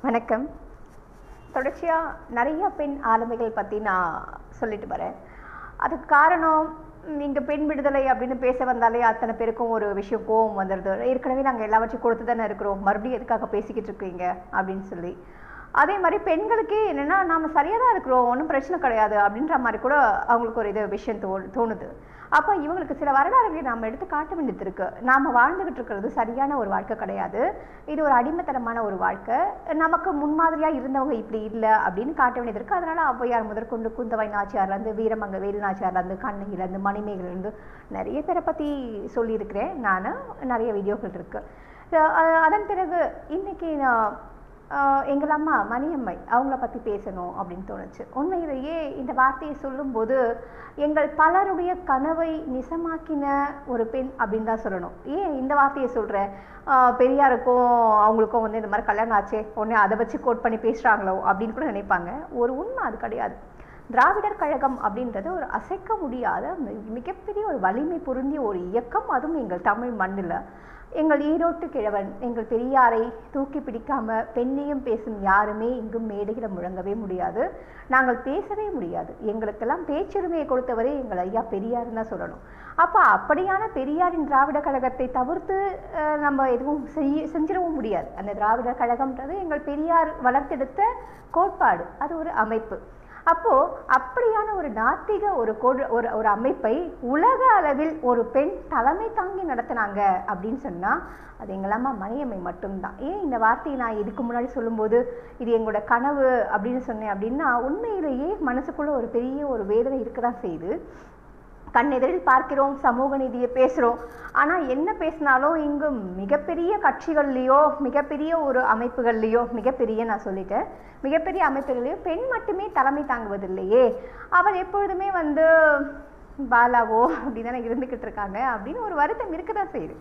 வணக்கம் தொடர்ச்சியாக நிறைய பெண் ஆளுமைகள் பற்றி நான் சொல்லிட்டு வரேன் அதுக்கு காரணம் இங்கே பெண் விடுதலை அப்படின்னு பேச வந்தாலே அத்தனை பேருக்கும் ஒரு விஷயம் கோவம் வந்துடுது ஏற்கனவே நாங்கள் எல்லாவற்றையும் கொடுத்து தானே இருக்கிறோம் மறுபடியும் எதுக்காக பேசிக்கிட்டு இருக்கீங்க அப்படின்னு சொல்லி அதே மாதிரி பெண்களுக்கே என்னென்னா நாம சரியாக தான் இருக்கிறோம் ஒன்றும் பிரச்சனை கிடையாது அப்படின்ற மாதிரி கூட அவங்களுக்கு ஒரு இது விஷயம் தோ தோணுது அப்போ இவங்களுக்கு சில வரலாறுகளை நாம் எடுத்து காட்ட வேண்டியது இருக்கு நாம் வாழ்ந்துகிட்டு இருக்கிறது சரியான ஒரு வாழ்க்கை கிடையாது இது ஒரு அடிமைத்தனமான ஒரு வாழ்க்கை நமக்கு முன்மாதிரியாக இருந்தவங்க இப்படி இல்லை அப்படின்னு காட்ட வேண்டியது இருக்கு அதனால ஔவையார் முதற்கொண்டு குந்தவை நாச்சியார்லேருந்து வீரமங்க வேலு நாச்சியார்லேருந்து கண்ணகிலேருந்து மணிமேகலேருந்து நிறைய பேரை பற்றி சொல்லியிருக்கிறேன் நான் நிறைய வீடியோக்கள் இருக்கு அஹ் அதன் பிறகு இன்னைக்கு நான் ஆஹ் எங்கள் அம்மா மணியம்மை அவங்கள பற்றி பேசணும் அப்படின்னு தோணுச்சு உண்மையிலேயே இந்த வார்த்தையை சொல்லும்போது எங்கள் பலருடைய கனவை நிசமாக்கின ஒரு பெண் அப்படின்னு தான் சொல்லணும் ஏன் இந்த வார்த்தையை சொல்கிறேன் பெரியாருக்கும் அவங்களுக்கும் வந்து இந்த மாதிரி கல்யாணம் ஆச்சே உடனே அதை வச்சு கோட் பண்ணி பேசுகிறாங்களோ அப்படின்னு கூட நினைப்பாங்க ஒரு உண்மை அது கிடையாது திராவிடர் கழகம் அப்படின்றது ஒரு அசைக்க முடியாத மி- மிகப்பெரிய ஒரு வலிமை பொருந்திய ஒரு இயக்கம் அதுவும் எங்கள் தமிழ் மண்ணில் எங்கள் ஈரோட்டு கிழவன் எங்கள் பெரியாரை தூக்கி பிடிக்காம பெண்ணியம் பேசும் யாருமே இங்கும் மேடையில் முழங்கவே முடியாது நாங்கள் பேசவே முடியாது எங்களுக்கெல்லாம் பேச்சுரிமையை கொடுத்தவரே எங்கள் ஐயா பெரியாருன்னு தான் சொல்லணும் அப்போ அப்படியான பெரியாரின் திராவிட கழகத்தை தவிர்த்து அஹ், நம்ம எதுவும் செய்ய செஞ்சிடவும் முடியாது அந்த திராவிட கழகம்ன்றது எங்கள் பெரியார் வளர்த்தெடுத்த கோட்பாடு அது ஒரு அமைப்பு அப்போ அப்படியான ஒரு நாத்திக ஒரு கொடு ஒரு ஒரு அமைப்பை உலக அளவில் ஒரு பெண் தலைமை தாங்கி நடத்தினாங்க அப்படின்னு சொன்னா அது எங்களம்மா மணியம்மை மட்டும்தான் ஏன் இந்த வார்த்தையை நான் இதுக்கு முன்னாடி சொல்லும்போது இது எங்களோட கனவு அப்படின்னு சொன்னேன் அப்படின்னா உண்மையிலேயே மனசுக்குள்ள ஒரு பெரிய ஒரு வேதனை இருக்க தான் செய்யுது கண்ணெதிரில் பார்க்கிறோம் சமூக நீதியை பேசுகிறோம் ஆனால் என்ன பேசினாலும் இங்கு மிகப்பெரிய கட்சிகள்லையோ மிகப்பெரிய ஒரு அமைப்புகள்லையோ மிகப்பெரிய நான் சொல்லிட்டேன் மிகப்பெரிய அமைப்புகள்லையோ பெண் மட்டுமே தலைமை தாங்குவதில்லையே அவள் எப்பொழுதுமே வந்து பாலாவோ அப்படி தானே இருந்துக்கிட்டு இருக்காங்க அப்படின்னு ஒரு வருத்தம் இருக்க தான் செய்யுது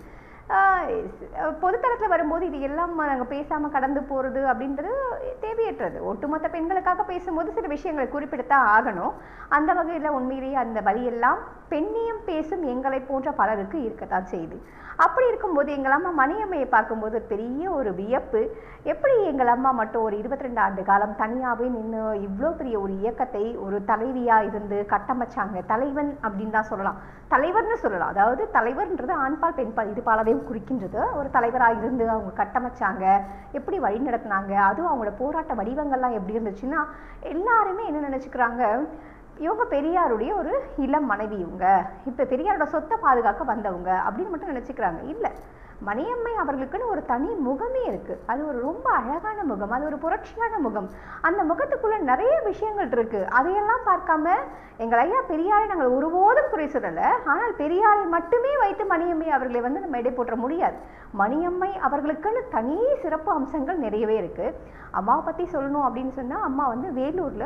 பொதுத்தளத்தில் வரும்போது இது எல்லாம் நாங்கள் பேசாமல் கடந்து போகிறது அப்படின்றது தேவையற்றது ஒட்டுமொத்த பெண்களுக்காக பேசும்போது சில விஷயங்களை குறிப்பிடத்தான் ஆகணும் அந்த வகையில் உண்மையிலேயே அந்த வழியெல்லாம் பெண்ணியம் பேசும் எங்களை போன்ற பலருக்கு இருக்கத்தான் செய்யுது அப்படி இருக்கும்போது எங்கள் அம்மா மணியம்மையை பார்க்கும்போது ஒரு பெரிய ஒரு வியப்பு எப்படி எங்கள் அம்மா மட்டும் ஒரு இருபத்தி ரெண்டு ஆண்டு காலம் தனியாகவே நின்று இவ்வளோ பெரிய ஒரு இயக்கத்தை ஒரு தலைவியாக இருந்து கட்டமைச்சாங்க தலைவன் அப்படின்னு தான் சொல்லலாம் தலைவர்னு சொல்லலாம் அதாவது தலைவர்ன்றது ஆண்பால் பெண்பால் இது பாலதையும் குறிக்கின்றது ஒரு தலைவராக இருந்து அவங்க கட்டமைச்சாங்க எப்படி வழி நடத்தினாங்க அதுவும் அவங்களோட போராட்ட வடிவங்கள்லாம் எப்படி இருந்துச்சுன்னா எல்லாருமே என்ன நினச்சிக்கிறாங்க இவங்க பெரியாருடைய ஒரு இளம் மனைவி இவங்க இப்போ பெரியாரோட சொத்தை பாதுகாக்க வந்தவங்க அப்படின்னு மட்டும் நினச்சிக்கிறாங்க இல்லை மணியம்மை அவர்களுக்குன்னு ஒரு தனி முகமே இருக்கு அது ஒரு ரொம்ப அழகான முகம் அது ஒரு புரட்சியான முகம் அந்த முகத்துக்குள்ள நிறைய விஷயங்கள் இருக்கு அதையெல்லாம் பார்க்காம எங்கள் ஐயா பெரியாரை நாங்கள் ஒருபோதும் குறை சொல்லலை ஆனால் பெரியாரை மட்டுமே வைத்து மணியம்மை அவர்களை வந்து நம்ம எடை போற்ற முடியாது மணியம்மை அவர்களுக்குன்னு தனி சிறப்பு அம்சங்கள் நிறையவே இருக்கு அம்மாவை பற்றி சொல்லணும் அப்படின்னு சொன்னால் அம்மா வந்து வேலூரில்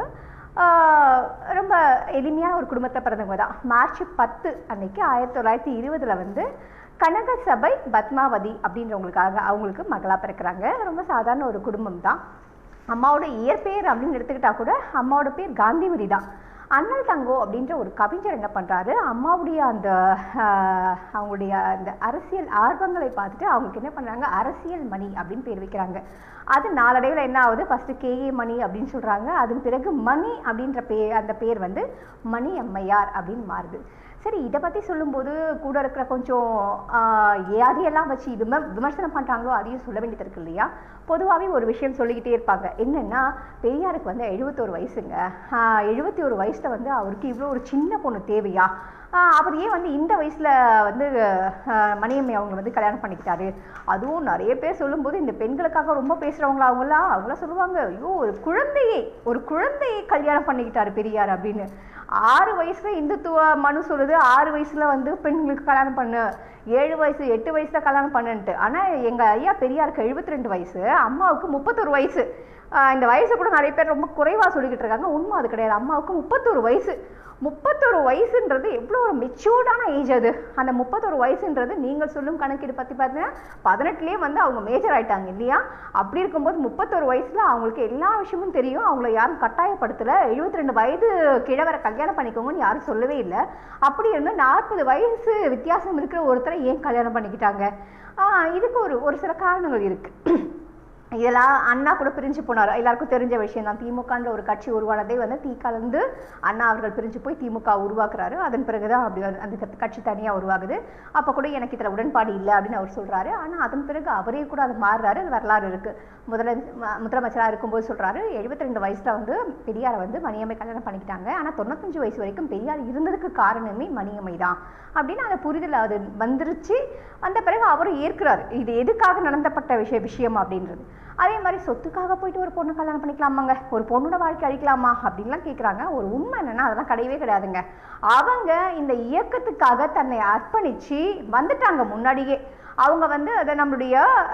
ஆஹ் ரொம்ப எளிமையான ஒரு குடும்பத்தை பிறந்தவங்க தான் மார்ச் பத்து அன்னைக்கு ஆயிரத்தி தொள்ளாயிரத்தி இருபதுல வந்து கனக சபை பத்மாவதி அப்படின்றவங்களுக்காக அவங்களுக்கு மகளா பிறக்கிறாங்க ரொம்ப சாதாரண ஒரு குடும்பம் தான் அம்மாவோட இயற்பெயர் அப்படின்னு எடுத்துக்கிட்டா கூட அம்மாவோட பேர் காந்திமதி தான் அண்ணல் தங்கோ அப்படின்ற ஒரு கவிஞர் என்ன பண்றாரு அம்மாவுடைய அந்த ஆஹ், அவங்களுடைய அந்த அரசியல் ஆர்வங்களை பார்த்துட்டு அவங்களுக்கு என்ன பண்றாங்க அரசியல் மணி அப்படின்னு பேர் வைக்கிறாங்க அது நாளடைவில் என்ன ஆகுது ஃபர்ஸ்ட் கேஏ மணி அப்படின்னு சொல்றாங்க அதன் பிறகு மணி அப்படின்ற பே அந்த பேர் வந்து மணி அம்மையார் அப்படின்னு மாறுது சரி இதை பற்றி சொல்லும்போது கூட இருக்கிற கொஞ்சம் ஆஹ், யாரையெல்லாம் வச்சு விம விமர்சனம் பண்ணுறாங்களோ அதையும் சொல்ல வேண்டியது இருக்கு இல்லையா பொதுவாகவே ஒரு விஷயம் சொல்லிக்கிட்டே இருப்பாங்க என்னென்னா பெரியாருக்கு வந்து எழுபத்தோரு வயசுங்க எழுபத்தி ஒரு வயசில் வந்து அவருக்கு இவ்வளோ ஒரு சின்ன பொண்ணு தேவையா ஆஹ் அவர் ஏன் வந்து இந்த வயசில் வந்து ஆஹ் மணியம்மை அவங்க வந்து கல்யாணம் பண்ணிக்கிட்டாரு அதுவும் நிறைய பேர் சொல்லும்போது இந்த பெண்களுக்காக ரொம்ப பேசுகிறவங்களா அவங்களாம் அவங்களாம் சொல்லுவாங்க ஐயோ ஒரு குழந்தையை ஒரு குழந்தையை கல்யாணம் பண்ணிக்கிட்டாரு பெரியார் அப்படின்னு ஆறு வயசுல இந்துத்துவ மனு சொல்லுது ஆறு வயசுல வந்து பெண்களுக்கு கல்யாணம் பண்ணு ஏழு வயசு எட்டு வயசுல கல்யாணம் பண்ணுன்ட்டு ஆனா எங்க ஐயா பெரியாருக்கு எழுபத்தி ரெண்டு வயசு அம்மாவுக்கு முப்பத்தொரு வயசு ஆஹ் இந்த வயசு கூட நிறைய பேர் ரொம்ப குறைவா சொல்லிக்கிட்டு இருக்காங்க உண்மை அது கிடையாது அம்மாவுக்கு முப்பத்தொரு வயசு முப்பத்தொரு வயசுன்றது எவ்வளோ ஒரு மெச்சூர்டான ஏஜ் அது அந்த முப்பத்தொரு வயசுன்றது நீங்கள் சொல்லும் கணக்கீடு பற்றி பார்த்தீங்கன்னா பதினெட்டுலேயே வந்து அவங்க மேஜர் ஆயிட்டாங்க இல்லையா அப்படி இருக்கும்போது முப்பத்தொரு வயசில் அவங்களுக்கு எல்லா விஷயமும் தெரியும் அவங்கள யாரும் கட்டாயப்படுத்தலை எழுபத்தி ரெண்டு வயது கிழவரை கல்யாணம் பண்ணிக்கோங்கன்னு யாரும் சொல்லவே இல்லை அப்படி இருந்து நாற்பது வயசு வித்தியாசம் இருக்கிற ஒருத்தரை ஏன் கல்யாணம் பண்ணிக்கிட்டாங்க ஆஹ் இதுக்கு ஒரு ஒரு சில காரணங்கள் இருக்கு இதெல்லாம் அண்ணா கூட பிரிஞ்சு போனார் எல்லாருக்கும் தெரிஞ்ச விஷயம் தான் திமுகன்ற ஒரு கட்சி உருவானதே வந்து தீ கலந்து அண்ணா அவர்கள் பிரிஞ்சு போய் திமுக உருவாக்குறாரு அதன் பிறகுதான் அப்படி வந்து அந்த கத்- கட்சி தனியாக உருவாகுது அப்போ கூட எனக்கு இதில் உடன்பாடு இல்லை அப்படின்னு அவர் சொல்றாரு ஆனால் அதன் பிறகு அவரே கூட அது மாறுறாரு அது வரலாறு இருக்கு முதல முதலமைச்சராக இருக்கும்போது சொல்றாரு 72 ரெண்டு வயசுல வந்து பெரியாரை வந்து மணியம்மை கல்யாணம் பண்ணிக்கிட்டாங்க ஆனால் தொண்ணூத்தஞ்சு வயசு வரைக்கும் பெரியார் இருந்ததுக்கு காரணமே மணியம்மை தான் அப்படின்னு அந்த புரிதல் அது வந்துருச்சு வந்த பிறகு அவரும் ஏற்கிறாரு இது எதுக்காக நடந்தப்பட்ட விஷய விஷயம் அப்படின்றது அதே மாதிரி சொத்துக்காக போயிட்டு ஒரு பொண்ணு கல்யாணம் பண்ணிக்கலாமாங்க ஒரு பொண்ணோட வாழ்க்கை அழிக்கலாமா அப்படின்லாம் கேட்குறாங்க ஒரு உண்மை என்னன்னா அதெல்லாம் கிடையவே கிடையாதுங்க அவங்க இந்த இயக்கத்துக்காக தன்னை அர்ப்பணிச்சு வந்துட்டாங்க முன்னாடியே அவங்க வந்து அதை நம்மளுடைய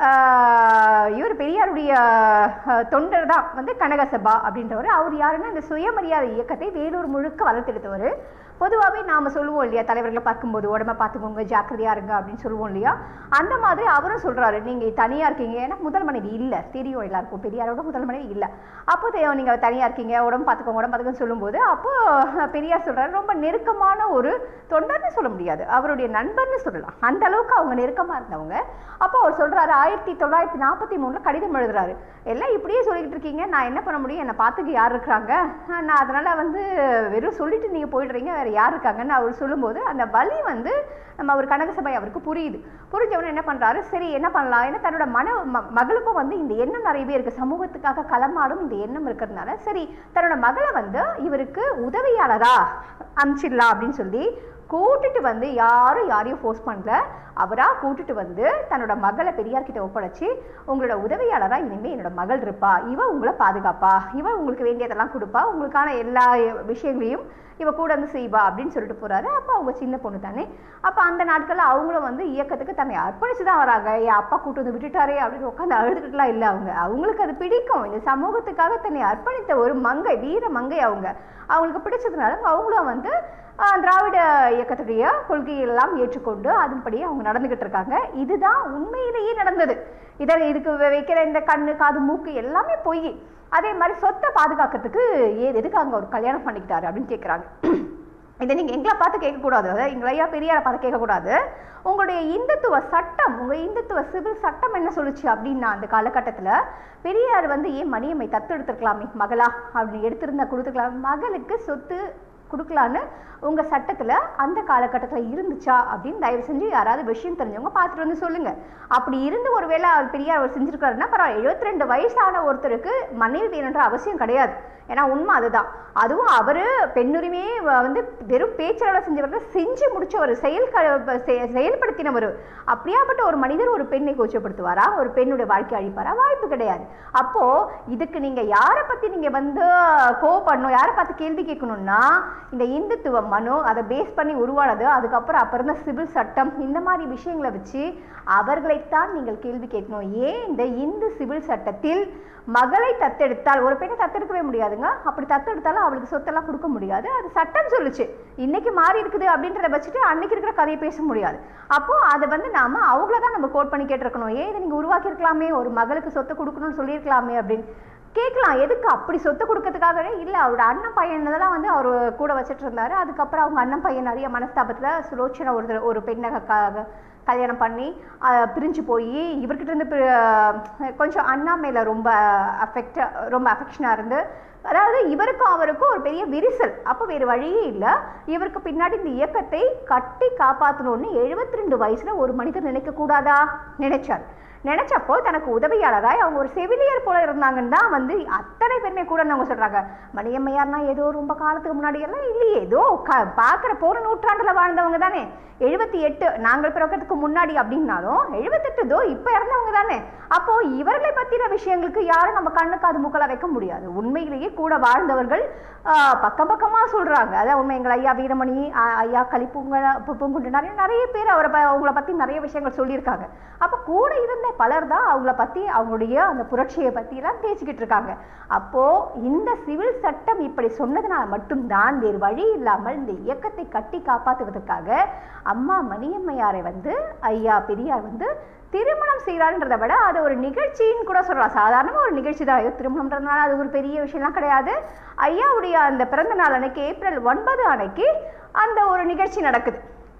ஆஹ், இவர் பெரியாருடைய ஆஹ், தொண்டர் தான் வந்து கனகசபா அப்படின்றவர் அவர் யாருன்னா இந்த சுயமரியாதை இயக்கத்தை வேலூர் முழுக்க வளர்த்தெடுத்தவர் பொதுவாகவே நாம சொல்லுவோம் இல்லையா தலைவர்களை பார்க்கும்போது உடம்ப பார்த்துக்கோங்க ஜாக்கிரதையா இருங்க அப்படின்னு சொல்லுவோம் இல்லையா அந்த மாதிரி அவரும் சொல்றாரு நீங்க தனியா இருக்கீங்க ஏன்னா முதல் மனைவி இல்ல தெரியும் எல்லாருக்கும் பெரியாரோட முதல் மனைவி இல்ல அப்போ தெ- நீங்க தனியா இருக்கீங்க உடம்பு பார்த்துக்கோங்க உடம்பு பார்த்துக்கோன்னு சொல்லும்போது அப்போ பெரியார் சொல்றாரு ரொம்ப நெருக்கமான ஒரு தொண்டர்னு சொல்ல முடியாது அவருடைய நண்பர்னு சொல்லலாம் அந்த அளவுக்கு அவங்க நெருக்கமா இருந்தவங்க அப்போ அவர் சொல்றாரு ஆயிரத்தி தொள்ளாயிரத்தி நாற்பத்தி மூணுல கடிதம் எழுதுறாரு எல்லாம் இப்படியே சொல்லிட்டு இருக்கீங்க நான் என்ன பண்ண முடியும் என்னை பார்த்துக்க யார் இருக்கிறாங்க நான் அதனால வந்து வெறும் சொல்லிட்டு நீங்க போயிடுறீங்க வேற யார் இருக்காங்கன்னு அவர் சொல்லும்போது அந்த வலி வந்து நம்ம அவர் கனகசபை அவருக்கு புரியுது புரிஞ்சவன என்ன பண்றாரு சரி என்ன பண்ணலாம் ஏன்னா தன்னோட மன ம- மகளுக்கும் வந்து இந்த எண்ணம் நிறையவே இருக்கு சமூகத்துக்காக களமாடும் இந்த எண்ணம் இருக்கிறதுனால சரி தன்னோட மகளை வந்து இவருக்கு உதவியாளரா அனுப்பிச்சிடலாம் அப்படின்னு சொல்லி கூட்டிட்டு வந்து யாரும் யாரையும் ஃபோர்ஸ் பண்ணல அவரா கூட்டிட்டு வந்து தன்னோட மகளை பெரியார் கிட்ட ஒப்படைச்சு உங்களோட உதவியாளரா இனிமே என்னோட மகள் இருப்பா இவ உங்களை பாதுகாப்பா இவ உங்களுக்கு வேண்டியதெல்லாம் கொடுப்பா உங்களுக்கான எல்லா விஷயங்களையும் இவ கூட வந்து செய்வா அப்படின்னு சொல்லிட்டு போறாரு அப்ப அவங்க சின்ன பொண்ணு தானே அப்ப அந்த நாட்கள்ல அவங்களும் வந்து இயக்கத்துக்கு தன்னை அர்ப்பணிச்சு தான் வராங்க என் அப்பா கூட்டு வந்து விட்டுட்டாரே அப்படின்னு உட்காந்து அழுதுட்டுலாம் இல்லை அவங்க அவங்களுக்கு அது பிடிக்கும் இந்த சமூகத்துக்காக தன்னை அர்ப்பணித்த ஒரு மங்கை வீர மங்கை அவங்க அவங்களுக்கு பிடிச்சதுனால அவங்களும் வந்து ஆஹ், திராவிட இயக்கத்துடைய கொள்கையெல்லாம் ஏற்றுக்கொண்டு அதன்படியே அவங்க நடந்துகிட்டு இருக்காங்க இதுதான் உண்மையிலேயே நடந்தது இதை இதுக்கு வை- வைக்கிற இந்த கண்ணு காது மூக்கு எல்லாமே பொய் அதே மாதிரி சொத்தை பாதுகாக்கிறதுக்கு ஏ எதுக்கு அங்க ஒரு கல்யாணம் பண்ணிக்கிட்டாரு அப்படின்னு கேட்குறாங்க இதை நீங்க எங்களை பார்த்து கேட்கக்கூடாது அதாவது எங்களை ஐயா பெரியாரை பார்த்து கேட்கக்கூடாது உங்களுடைய இந்துத்துவ சட்டம் உங்க இந்துத்துவ சிவில் சட்டம் என்ன சொல்லுச்சு அப்படின்னா அந்த காலகட்டத்துல பெரியார் வந்து ஏன் மணியம்மை தத்து எடுத்துருக்கலாமே மகளா அப்படின்னு எடுத்திருந்தா கொடுத்துக்கலாம் மகளுக்கு சொத்து கொடுக்கலான்னு உங்க சட்டத்துல அந்த காலகட்டத்துல இருந்துச்சா அப்படின்னு தயவு செஞ்சு யாராவது விஷயம் தெரிஞ்சவங்க பார்த்துட்டு வந்து சொல்லுங்க அப்படி இருந்து ஒருவேளை அவர் பெரியார் அவர் செஞ்சிருக்காருன்னா பரவாயில்ல எழுபத்தி ரெண்டு வயசான ஒருத்தருக்கு மனைவி வேணுன்ற அவசியம் கிடையாது ஏன்னா உண்மை அதுதான் அதுவும் அவரு பெண்ணுரிமையே வ- வந்து வெறும் பேச்சாள செஞ்சவர் செஞ்சு முடிச்சவர் செயல் க- செ- செயல்படுத்தினவர் அப்படியாப்பட்ட ஒரு மனிதர் ஒரு பெண்ணை கோச்சப்படுத்துவாரா ஒரு பெண்ணுடைய வாழ்க்கை அழிப்பாரா வாய்ப்பு கிடையாது அப்போ இதுக்கு நீங்க யாரை பத்தி நீங்க வந்து கோவப்படணும் யாரை பார்த்து கேள்வி கேட்கணும்னா இந்த இந்துத்துவ மனு அதை பேஸ் பண்ணி உருவானது அதுக்கப்புறம் அப்புறம் தான் சிவில் சட்டம் இந்த மாதிரி விஷயங்களை வச்சு அவர்களைத்தான் நீங்கள் கேள்வி கேட்கணும் ஏன் இந்த இந்து சிவில் சட்டத்தில் மகளை தத்தெடுத்தால் ஒரு பெண்ணை தத்தெடுக்கவே முடியாதுங்க அப்படி தத்தெடுத்தாலும் அவளுக்கு சொத்தெல்லாம் கொடுக்க முடியாது அது சட்டம் சொல்லுச்சு இன்னைக்கு மாறி இருக்குது அப்படின்றத வச்சுட்டு அன்னைக்கு இருக்கிற கதையை பேச முடியாது அப்போ அதை வந்து நாம அவங்கள தான் நம்ம கோட் பண்ணி கேட்டிருக்கணும் ஏன் இதை நீங்க உருவாக்கி இருக்கலாமே ஒரு மகளுக்கு சொத்து கொடுக்கணும்னு சொல்லியிருக்கலாமே அப்படின்னு கேட்கலாம் எதுக்கு அப்படி சொத்து கொடுக்கறதுக்காகவே இல்லை அவரோட அண்ணன் பையன் தான் வந்து அவர் கூட வச்சுட்டு இருந்தாரு அதுக்கப்புறம் அவங்க அண்ணன் பையன் நிறைய மனஸ்தாபத்துல சுலோச்சனா ஒரு ஒரு பெண்ணை க- கல்யாணம் பண்ணி அஹ், பிரிஞ்சு போய் இவர்கிட்ட இருந்து பி- அஹ், கொஞ்சம் அண்ணா மேல ரொம்ப அஃபெக்ட் ரொம்ப அஃபெக்ஷனாக இருந்து அதாவது இவருக்கும் அவருக்கும் ஒரு பெரிய விரிசல் அப்போ வேறு வழியே இல்லை இவருக்கு பின்னாடி இந்த இயக்கத்தை கட்டி காப்பாற்றணும்னு எழுபத்தி ரெண்டு வயசுல ஒரு மனிதர் நினைக்க கூடாதா நினைச்சார் நினைச்சப்போ தனக்கு உதவியாளராய் அவங்க ஒரு செவிலியர் போல இருந்தாங்கன்னு தான் வந்து அத்தனை பேருமே கூட அவங்க சொல்றாங்க மணியம்மையார்னா ஏதோ ரொம்ப காலத்துக்கு முன்னாடி எல்லாம் இல்லையே ஏதோ க- பார்க்கிற போற நூற்றாண்டுல வாழ்ந்தவங்க தானே எழுபத்தி எட்டு நாங்கள் பிறக்கிறதுக்கு முன்னாடி அப்படின்னாலும் எழுபத்தெட்டு தோ இப்ப இறந்தவங்க தானே அப்போ இவர்களை பத்தின விஷயங்களுக்கு யாரும் நம்ம கண்ணு காது மூக்கல வைக்க முடியாது உண்மையிலேயே கூட வாழ்ந்தவர்கள் ஆஹ், பக்கம் பக்கமா சொல்றாங்க அதான் உண்மை எங்கள் ஐயா வீரமணி ஆஹ், ஐயா கலிப்பூங்க பு- பூங்குண்டு நிறைய நிறைய பேர் அவரை ப- அவங்கள பத்தி நிறைய விஷயங்கள் சொல்லியிருக்காங்க அப்ப கூட இருந்த பலர் தான் அவங்கள பத்தி அவங்களுடைய அந்த புரட்சியை பத்தி எல்லாம் பேசிக்கிட்டு இருக்காங்க அப்போ இந்த சிவில் சட்டம் இப்படி சொன்னதுனால மட்டும்தான் வேறு வழி இல்லாமல் இந்த இயக்கத்தை கட்டி காப்பாத்துவதற்காக அம்மா மணியம்மையாரை வந்து ஐயா பெரியார் வந்து திருமணம் செய்கிறான்றதை விட அது ஒரு நிகழ்ச்சின்னு கூட சொல்லலாம் சாதாரணமாக ஒரு நிகழ்ச்சி தான் இது திருமணம்ன்றதுனால அது ஒரு பெரிய விஷயம்லாம் கிடையாது ஐயாவுடைய அந்த பிறந்த நாள் அன்னைக்கு ஏப்ரல் ஒன்பது அன்னைக்கு அந்த ஒரு நிகழ்ச்சி நடக்குது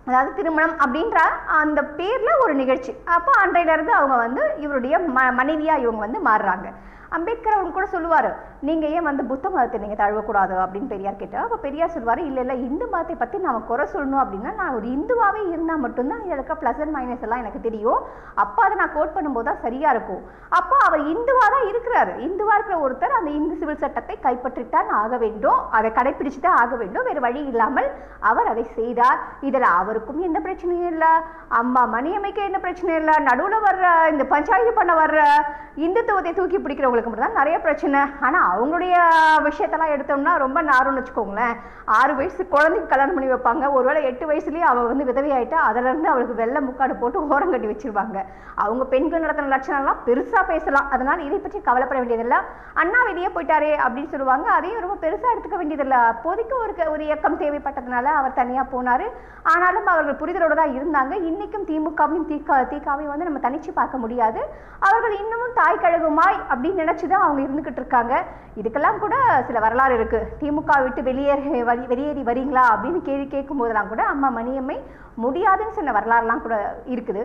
அதாவது திருமணம் அப்படின்ற அந்த பேர்ல ஒரு நிகழ்ச்சி அப்போ அன்றையில இருந்து அவங்க வந்து இவருடைய ம மனைவியா இவங்க வந்து மாறுறாங்க அம்பேத்கர் அவங்க கூட சொல்லுவார் நீங்க ஏன் வந்து புத்த மதத்தை நீங்க தழுவக்கூடாது அப்படின்னு பெரியார் கேட்டார் அப்போ பெரியார் சொல்லுவார் இல்ல இல்ல இந்து மதத்தை பத்தி நாம குறை சொல்லணும் அப்படின்னா நான் ஒரு இந்துவாவே இருந்தா மட்டும்தான் இதுல இருக்க பிளஸ் அண்ட் மைனஸ் எல்லாம் எனக்கு தெரியும் அப்போ அதை நான் கோட் பண்ணும்போது தான் சரியா இருக்கும் அப்போ அவர் இந்துவா தான் இருக்கிறாரு இந்துவா இருக்கிற ஒருத்தர் அந்த இந்து சிவில் சட்டத்தை கைப்பற்றித்தான் ஆக வேண்டும் அதை கடைபிடிச்சு தான் ஆக வேண்டும் வேறு வழி இல்லாமல் அவர் அதை செய்தார் இதுல அவருக்கும் எந்த பிரச்சனையும் இல்லை அம்மா மணியம்மைக்கு எந்த பிரச்சனையும் இல்லை நடுவுல வர்ற இந்த பஞ்சாயத்து பண்ண வர்ற இந்துத்துவத்தை தூக்கி பிடிக்கிறவங்களுக்கு மட்டும் தான் நிறைய பிரச்சனை ஆனா அவங்களுடைய விஷயத்தெல்லாம் எடுத்தோம்னா ரொம்ப நாரும்னு வச்சுக்கோங்களேன் ஆறு வயசு குழந்தைக்கு கல்யாணம் பண்ணி வைப்பாங்க ஒருவேளை எட்டு வயசுலயே அவ வந்து விதவையாயிட்டா அதுல இருந்து அவளுக்கு வெள்ளை முக்காடு போட்டு ஓரம் கட்டி வச்சிருவாங்க அவங்க பெண்கள் நடத்தின லட்சணம்லாம் பெருசா பேசலாம் அதனால இதை பற்றி கவலைப்பட வேண்டியதில்லை அண்ணா வெளியே போயிட்டாரே அப்படின்னு சொல்லுவாங்க அதையும் ரொம்ப பெருசா எடுத்துக்க வேண்டியதில்லை அப்போதைக்கு ஒரு க- ஒரு இயக்கம் தேவைப்பட்டதுனால அவர் தனியா போனாரு ஆனாலும் அவர்கள் புரிதலோட தான் இருந்தாங்க இன்னைக்கும் திமுகவையும் திக திகாவையும் வந்து நம்ம தனிச்சு பார்க்க முடியாது அவர்கள் இன்னமும் தாய் கழகுமாய் அப்படின்னு நினைச்சுதான் அவங்க இருந்துகிட்டு இருக்காங்க இதுக்கெல்லாம் கூட சில வரலாறு இருக்கு திமுக விட்டு வெளியேறி வரி- வெளியேறி வரீங்களா அப்படின்னு கேள்வி கேட்கும் போதெல்லாம் கூட அம்மா மணியம்மை முடியாதுன்னு சொன்ன வரலாறுலாம் கூட இருக்குது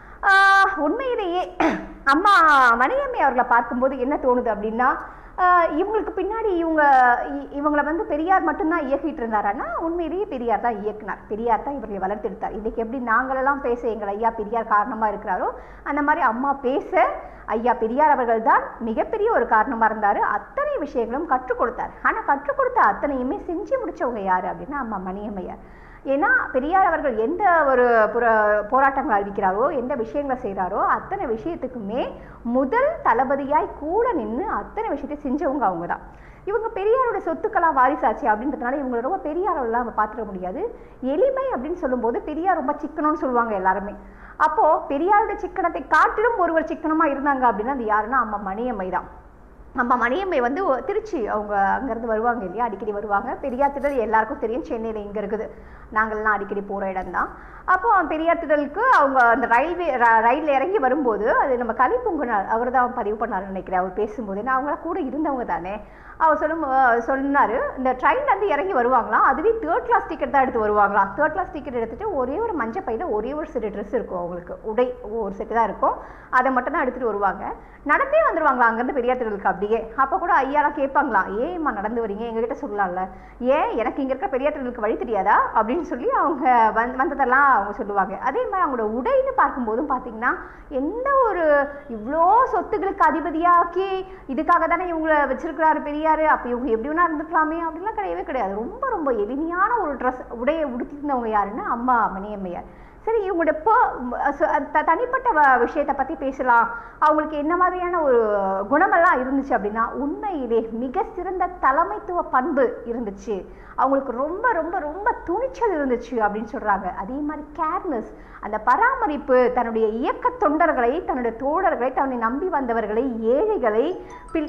ஆஹ் உண்மையிலேயே அம்மா மணியம்மை அவர்களை பார்க்கும்போது என்ன தோணுது அப்படின்னா ஆஹ் இவங்களுக்கு பின்னாடி இவங்க இ- இவங்களை வந்து பெரியார் மட்டும்தான் இயக்கிட்டு இருந்தாரான்னா உண்மையிலேயே பெரியார் தான் இயக்குனார் பெரியார் தான் இவர்களை வளர்த்தெடுத்தார் இன்னைக்கு எப்படி நாங்களெல்லாம் பேச எங்கள் ஐயா பெரியார் காரணமா இருக்கிறாரோ அந்த மாதிரி அம்மா பேச ஐயா பெரியார் அவர்கள் தான் மிகப்பெரிய ஒரு காரணமா இருந்தாரு அத்தனை விஷயங்களும் கற்றுக் கொடுத்தார் ஆனா கற்றுக் கொடுத்த அத்தனையுமே செஞ்சு முடிச்சவங்க யாரு அப்படின்னா அம்மா மணியம்மையார் ஏன்னா பெரியார் அவர்கள் எந்த ஒரு புற போராட்டங்கள் அறிவிக்கிறாரோ எந்த விஷயங்களை செய்கிறாரோ அத்தனை விஷயத்துக்குமே முதல் தளபதியாய் கூட நின்று அத்தனை விஷயத்தை செஞ்சவங்க அவங்க தான் இவங்க பெரியாரோட சொத்துக்கெல்லாம் வாரிசாச்சு அப்படின்றதுனால இவங்களை ரொம்ப பெரியாரெல்லாம் நம்ம பார்த்துட முடியாது எளிமை அப்படின்னு சொல்லும்போது பெரியார் ரொம்ப சிக்கனம்னு சொல்லுவாங்க எல்லாருமே அப்போ பெரியாரோட சிக்கனத்தை காட்டிலும் ஒருவர் சிக்கனமா இருந்தாங்க அப்படின்னா அது யாருன்னா அம்மா மணியம்மை தான் நம்ம மணியம்மை வந்து ஒ- திருச்சி அவங்க அங்கேருந்து வருவாங்க இல்லையா அடிக்கடி வருவாங்க பெரியார் திடல் எல்லாருக்கும் தெரியும் சென்னையில் இங்கே இருக்குது நாங்கள்லாம் அடிக்கடி போகிற இடம்தான் அப்போ பெரியார் திடலுக்கு அவங்க அந்த ரயில்வே ரயிலில் இறங்கி வரும்போது அது நம்ம கலிப்பொங்கனார் அவர் தான் பதிவு பண்ணாருன்னு நினைக்கிறேன் அவர் பேசும்போது நான் அவங்கள கூட இருந்தவங்க தானே அவர் சொல்லும் சொன்னார் இந்த ட்ரெயின்லேருந்து இறங்கி வருவாங்களாம் அதுவே தேர்ட் கிளாஸ் டிக்கெட் தான் எடுத்து வருவாங்களாம் தேர்ட் கிளாஸ் டிக்கெட் எடுத்துட்டு ஒரே ஒரு மஞ்சள் பையில ஒரே ஒரு செட்டு ட்ரெஸ் இருக்கும் அவங்களுக்கு உடை ஒரு செட்டு தான் இருக்கும் அதை மட்டும் தான் எடுத்துட்டு வருவாங்க நடந்தே வந்துருவாங்களா அங்கேருந்து பெரியார் திடலுக்கு அப்படியே அப்போ கூட ஐயாலாம் கேட்பாங்களாம் ஏம்மா நடந்து வரீங்க எங்ககிட்ட சொல்லலாம்ல ஏன் எனக்கு இங்கே இருக்க பெரியார் திடலுக்கு வழி தெரியாதா அப்படின்னு சொல்லி அவங்க வந் வந்ததெல்லாம் அவங்க சொல்லுவாங்க அதே மாதிரி அவங்களோட உடைன்னு பார்க்கும்போதும் பார்த்தீங்கன்னா எந்த ஒரு இவ்வளோ சொத்துக்களுக்கு அதிபதியாக்கி இதுக்காக தானே இவங்களை வச்சிருக்கிறாரு பெரியாரு அப்போ இவங்க எப்படி வேணா இருந்துக்கலாமே அப்படிலாம் கிடையவே கிடையாது ரொம்ப ரொம்ப எளிமையான ஒரு ட்ரெஸ் உடையை உடுத்திருந்தவங்க யாருன்னா அம்மா மணியம்மையார் சரி இவங்களோட ப- ச- த- தனிப்பட்ட வ- விஷயத்தை பத்தி பேசலாம் அவங்களுக்கு என்ன மாதிரியான ஒரு குணமெல்லாம் இருந்துச்சு அப்படின்னா உண்மையிலே மிக சிறந்த தலைமைத்துவ பண்பு இருந்துச்சு அவங்களுக்கு ரொம்ப ரொம்ப ரொம்ப துணிச்சல் இருந்துச்சு அப்படின்னு சொல்றாங்க அதே மாதிரி கேர்னஸ் அந்த பராமரிப்பு தன்னுடைய இயக்க தொண்டர்களை தன்னுடைய தோழர்களை தன்னை நம்பி வந்தவர்களை ஏழைகளை பில்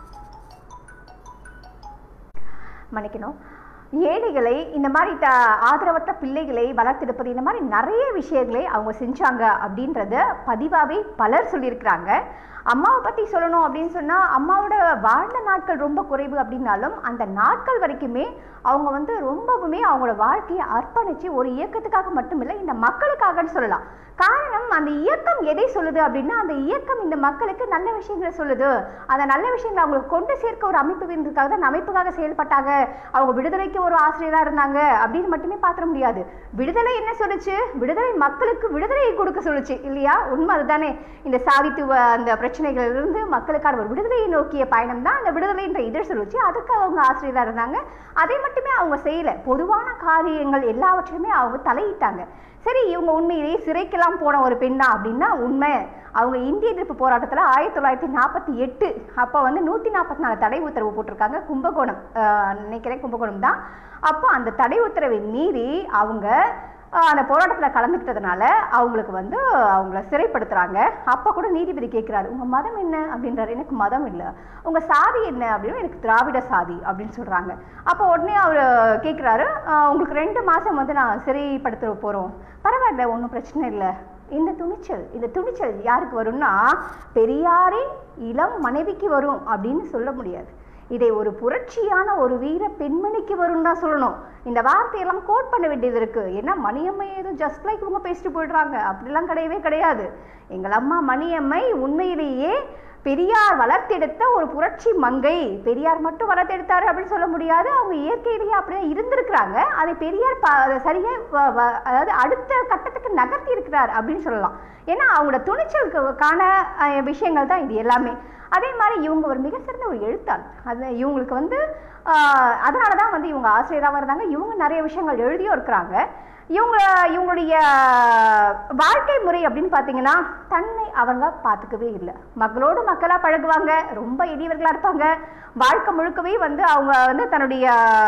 மன்னிக்கணும் ஏழைகளை இந்த மாதிரி த ஆதரவற்ற பிள்ளைகளை வளர்த்தெடுப்பது இந்த மாதிரி நிறைய விஷயங்களை அவங்க செஞ்சாங்க அப்படின்றத பதிவாகவே பலர் சொல்லியிருக்கிறாங்க அம்மாவை பற்றி சொல்லணும் அப்படின்னு சொன்னால் அம்மாவோட வாழ்ந்த நாட்கள் ரொம்ப குறைவு அப்படின்னாலும் அந்த நாட்கள் வரைக்குமே அவங்க வந்து ரொம்பவுமே அவங்களோட வாழ்க்கையை அர்ப்பணித்து ஒரு இயக்கத்துக்காக மட்டுமில்லை இந்த மக்களுக்காகன்னு சொல்லலாம் காரணம் அந்த இயக்கம் எதை சொல்லுது அப்படின்னா அந்த இயக்கம் இந்த மக்களுக்கு நல்ல விஷயங்களை சொல்லுது அந்த நல்ல விஷயங்களை அவங்களுக்கு கொண்டு சேர்க்க ஒரு அமைப்பு இருந்ததுக்காக தான் அந்த அமைப்புக்காக செயல்பட்டாங்க அவங்க விடுதலைக்கு ஒரு ஆசிரியராக இருந்தாங்க அப்படின்னு மட்டுமே பார்த்துட முடியாது விடுதலை என்ன சொல்லுச்சு விடுதலை மக்களுக்கு விடுதலையை கொடுக்க சொல்லுச்சு இல்லையா உண்மை அதுதானே இந்த சாதித்துவ அந்த பிரச்சனைகள் இருந்து மக்களுக்கான ஒரு விடுதலையை நோக்கிய பயணம் தான் அந்த விடுதலைன்ற இதழ் சொல்லுச்சு அதுக்கு அவங்க ஆசிரியராக இருந்தாங்க அதை மட்டுமே அவங்க செய்யல பொதுவான காரியங்கள் எல்லாவற்றையுமே அவங்க தலையிட்டாங்க சரி இவங்க உண்மையிலேயே சிறைக்கெல்லாம் போன ஒரு பெண் தான் அப்படின்னா உண்மை அவங்க இந்திய எதிர்ப்பு போராட்டத்தில் ஆயிரத்தி தொள்ளாயிரத்தி நாற்பத்தி எட்டு அப்போ வந்து நூற்றி நாற்பத்தி நாலு தடை உத்தரவு போட்டிருக்காங்க கும்பகோணம் ஆஹ் நினைக்கிறேன் கும்பகோணம் தான் அப்போ அந்த தடை உத்தரவை மீறி அவங்க ஆஹ் அந்த போராட்டத்தில் கலந்துக்கிட்டதுனால அவங்களுக்கு வந்து அவங்கள சிறைப்படுத்துறாங்க அப்போ கூட நீதிபதி கேட்குறாரு உங்கள் மதம் என்ன அப்படின்றாரு எனக்கு மதம் இல்லை உங்கள் சாதி என்ன அப்படின்னு எனக்கு திராவிட சாதி அப்படின்னு சொல்கிறாங்க அப்போ உடனே அவர் கேட்குறாரு உங்களுக்கு ரெண்டு மாதம் வந்து நான் சிறைப்படுத்த போகிறோம் பரவாயில்ல ஒன்றும் பிரச்சனை இல்லை இந்த துணிச்சல் இந்த துணிச்சல் யாருக்கு வரும்னா பெரியாரின் இளம் மனைவிக்கு வரும் அப்படின்னு சொல்ல முடியாது இதை ஒரு புரட்சியான ஒரு வீர பெண்மணிக்கு வரும் தான் சொல்லணும் இந்த வார்த்தையெல்லாம் கோட் பண்ண வேண்டியது இருக்கு ஏன்னா மணியம்மை ஏதோ ஜஸ்ட் லைக் இவங்க பேசிட்டு போயிடுறாங்க அப்படிலாம் கிடையவே கிடையாது எங்கள் அம்மா மணியம்மை உண்மையிலேயே பெரியார் வளர்த்தெடுத்த ஒரு புரட்சி மங்கை பெரியார் மட்டும் வளர்த்தெடுத்தாரு அப்படின்னு சொல்ல முடியாது அவங்க இயற்கையிலேயே அப்படியே இருந்திருக்கிறாங்க அதை பெரியார் ப- அதை சரியா வ- வ- அதாவது அடுத்த கட்டத்துக்கு நகர்த்தி இருக்கிறார் அப்படின்னு சொல்லலாம் ஏன்னா அவங்களோட துணிச்சலுக்கான அஹ், விஷயங்கள் தான் இது எல்லாமே அதே மாதிரி இவங்க ஒரு மிக சிறந்த ஒரு எழுத்தாளர் அது இவங்களுக்கு வந்து ஆஹ், அதனால தான் வந்து இவங்க ஆசிரியராக இருந்தாங்க இவங்க நிறைய விஷயங்கள் எழுதியும் இருக்கிறாங்க இவங்க இவங்களுடைய வாழ்க்கை முறை அப்படின்னு பார்த்தீங்கன்னா தன்னை அவங்க பார்த்துக்கவே இல்லை மக்களோடு மக்களாக பழகுவாங்க ரொம்ப எளியவர்களாக இருப்பாங்க வாழ்க்கை முழுக்கவே வந்து அவங்க வந்து தன்னுடைய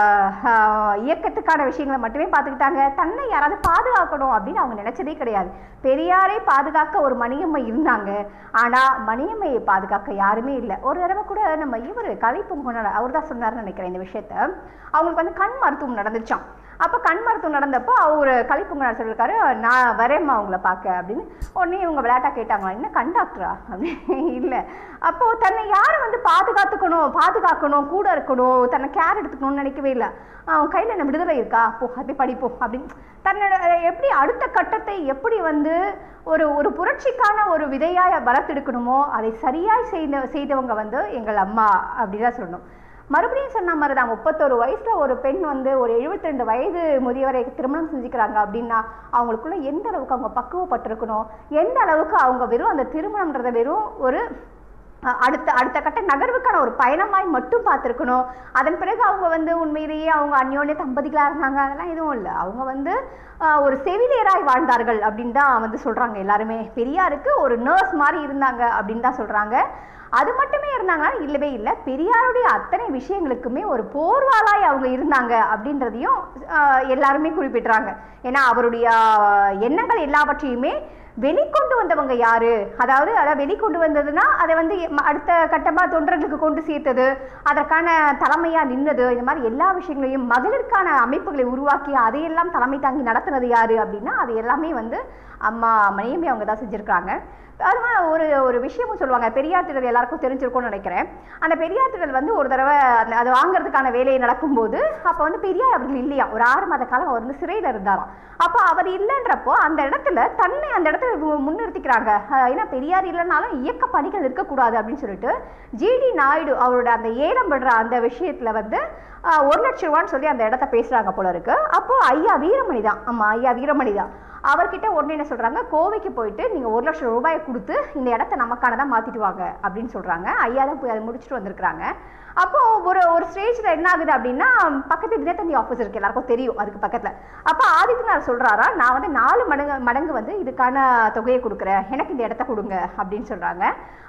ஆஹ், இயக்கத்துக்கான விஷயங்களை மட்டுமே பார்த்துக்கிட்டாங்க தன்னை யாராவது பாதுகாக்கணும் அப்படின்னு அவங்க நினைச்சதே கிடையாது பெரியாரை பாதுகாக்க ஒரு மணியம்மை இருந்தாங்க ஆனா மணியம்மையை பாதுகாக்க யாருமே இல்லை ஒரு தடவை கூட நம்ம இவர் கலைப்பொங்கனார் அவர் தான் சொன்னார்னு நினைக்கிறேன் இந்த விஷயத்த அவங்களுக்கு வந்து கண் மருத்துவம் நடந்துச்சாம் அப்போ கண் மருத்துவம் நடந்தப்போ அவர் கலைப்பொங்கனார் சொல்லியிருக்காரு நான் வரேம்மா அவங்கள பார்க்க அப்படின்னு உடனே இவங்க விளையாட்டா கேட்டாங்க என்ன கண் டாக்டரா அப்படின்னு இல்லை அப்போ தன்னை யாரை வந்து பாதுகாத்துக்கணும் பாதுகாக்கணும் கூட இருக்கணும் தன்னை கேர் எடுத்துக்கணும்னு நினைக்கவே இல்லை அவன் கையில் என்ன விடுதலை இருக்கா போ அப்படியே படிப்போம் அப்படின்னு தன்னோட எப்படி அடுத்த கட்டத்தை எப்படி வந்து ஒரு ஒரு புரட்சிக்கான ஒரு விதையாய் வளர்த்தெடுக்கணுமோ அதை சரியாய் செய்த செய்தவங்க வந்து எங்கள் அம்மா அப்படிதான் சொல்லணும் மறுபடியும் சொன்ன மாதிரி தான் முப்பத்தொரு வயசுல ஒரு பெண் வந்து ஒரு 72 வயது முதியவரை திருமணம் செஞ்சுக்கிறாங்க அப்படின்னா அவங்களுக்குள்ள எந்த அளவுக்கு அவங்க பக்குவப்பட்டிருக்கணும் எந்த அளவுக்கு அவங்க வெறும் அந்த திருமணம்ன்றத வெறும் ஒரு அஹ், அடுத்த அடுத்த கட்ட நகர்வுக்கான ஒரு பயணமாய் மட்டும் பார்த்துருக்கணும் அதன் பிறகு அவங்க வந்து உண்மையிலேயே அவங்க அந்யோன்ய தம்பதிகளாக இருந்தாங்க அதெல்லாம் எதுவும் இல்லை அவங்க வந்து அஹ், ஒரு செவிலியராய் வாழ்ந்தார்கள் அப்படின்னு தான் வந்து சொல்றாங்க எல்லாருமே பெரியாருக்கு ஒரு நர்ஸ் மாதிரி இருந்தாங்க அப்படின்னு தான் சொல்றாங்க அது மட்டுமே இருந்தாங்கன்னா இல்லவே இல்லை பெரியாருடைய அத்தனை விஷயங்களுக்குமே ஒரு போர்வாளாய் அவங்க இருந்தாங்க அப்படின்றதையும் ஆஹ், எல்லாருமே குறிப்பிடுறாங்க ஏன்னா அவருடைய ஆஹ், எண்ணங்கள் எல்லாவற்றையுமே வெளிக்கொண்டு வந்தவங்க யாரு அதாவது அதை வெளிக்கொண்டு வந்ததுன்னா அதை வந்து எ- அடுத்த கட்டமா தொண்டர்களுக்கு கொண்டு சேர்த்தது அதற்கான தலைமையா நின்னது இந்த மாதிரி எல்லா விஷயங்களையும் மகளிருக்கான அமைப்புகளை உருவாக்கி அதையெல்லாம் தலைமை தாங்கி நடத்துனது யாரு அப்படின்னா அது எல்லாமே வந்து அம்மா மணியம்மை அவங்க தான் செஞ்சிருக்காங்க அது மாதிரி ஒரு ஒரு விஷயமும் சொல்லுவாங்க பெரியார் திடல் எல்லாருக்கும் தெரிஞ்சிருக்கும்னு நினைக்கிறேன் அந்த பெரியார் திடல் வந்து ஒரு தடவை அந்த அது வாங்குறதுக்கான வேலையை நடக்கும்போது அப்போ வந்து பெரியார் அவர்கள் இல்லையா ஒரு ஆறு மாத காலம் அவர் வந்து சிறையில் இருந்தாராம் அப்போ அவர் இல்லைன்றப்போ அந்த இடத்துல தன்னை அந்த இடத்துல இவங்க முன்னிறுத்திக்கிறாங்க அஹ் ஏன்னா பெரியார் இல்லைனாலும் இயக்க பணிகள் இருக்கக்கூடாது அப்படின்னு சொல்லிட்டு ஜிடி நாயுடு அவரோட அந்த ஏலம் விடுற அந்த விஷயத்துல வந்து அஹ், ஒரு லட்சம் ரூபான்னு சொல்லி அந்த இடத்த பேசுறாங்க போல இருக்கு அப்போ ஐயா வீரமணி தான் ஆமா ஐயா வீரமணி தான் அவர்கிட்ட உடனே என்ன சொல்றாங்க கோவைக்கு போயிட்டு நீங்க ஒரு லட்சம் ரூபாயை கொடுத்து இந்த இடத்த நமக்கானதா மாத்திட்டு வாங்க அப்படின்னு சொல்றாங்க ஐயா தான் போய் அதை முடிச்சுட்டு வந்திருக்காங்க அப்போ ஒரு ஒரு ஸ்டேஜ்ல என்ன ஆகுது அப்படின்னா பக்கத்து தினத்தந்தி ஆஃபீஸ் இருக்கு எல்லாருக்கும் தெரியும் அதுக்கு பக்கத்துல அப்போ ஆதித்யநாத் சொல்றாரா நான் வந்து நாலு மடங்கு மடங்கு வந்து இதுக்கான தொகையை கொடுக்குறேன் எனக்கு இந்த இடத்த கொடுங்க அப்படின்னு சொல்றாங்க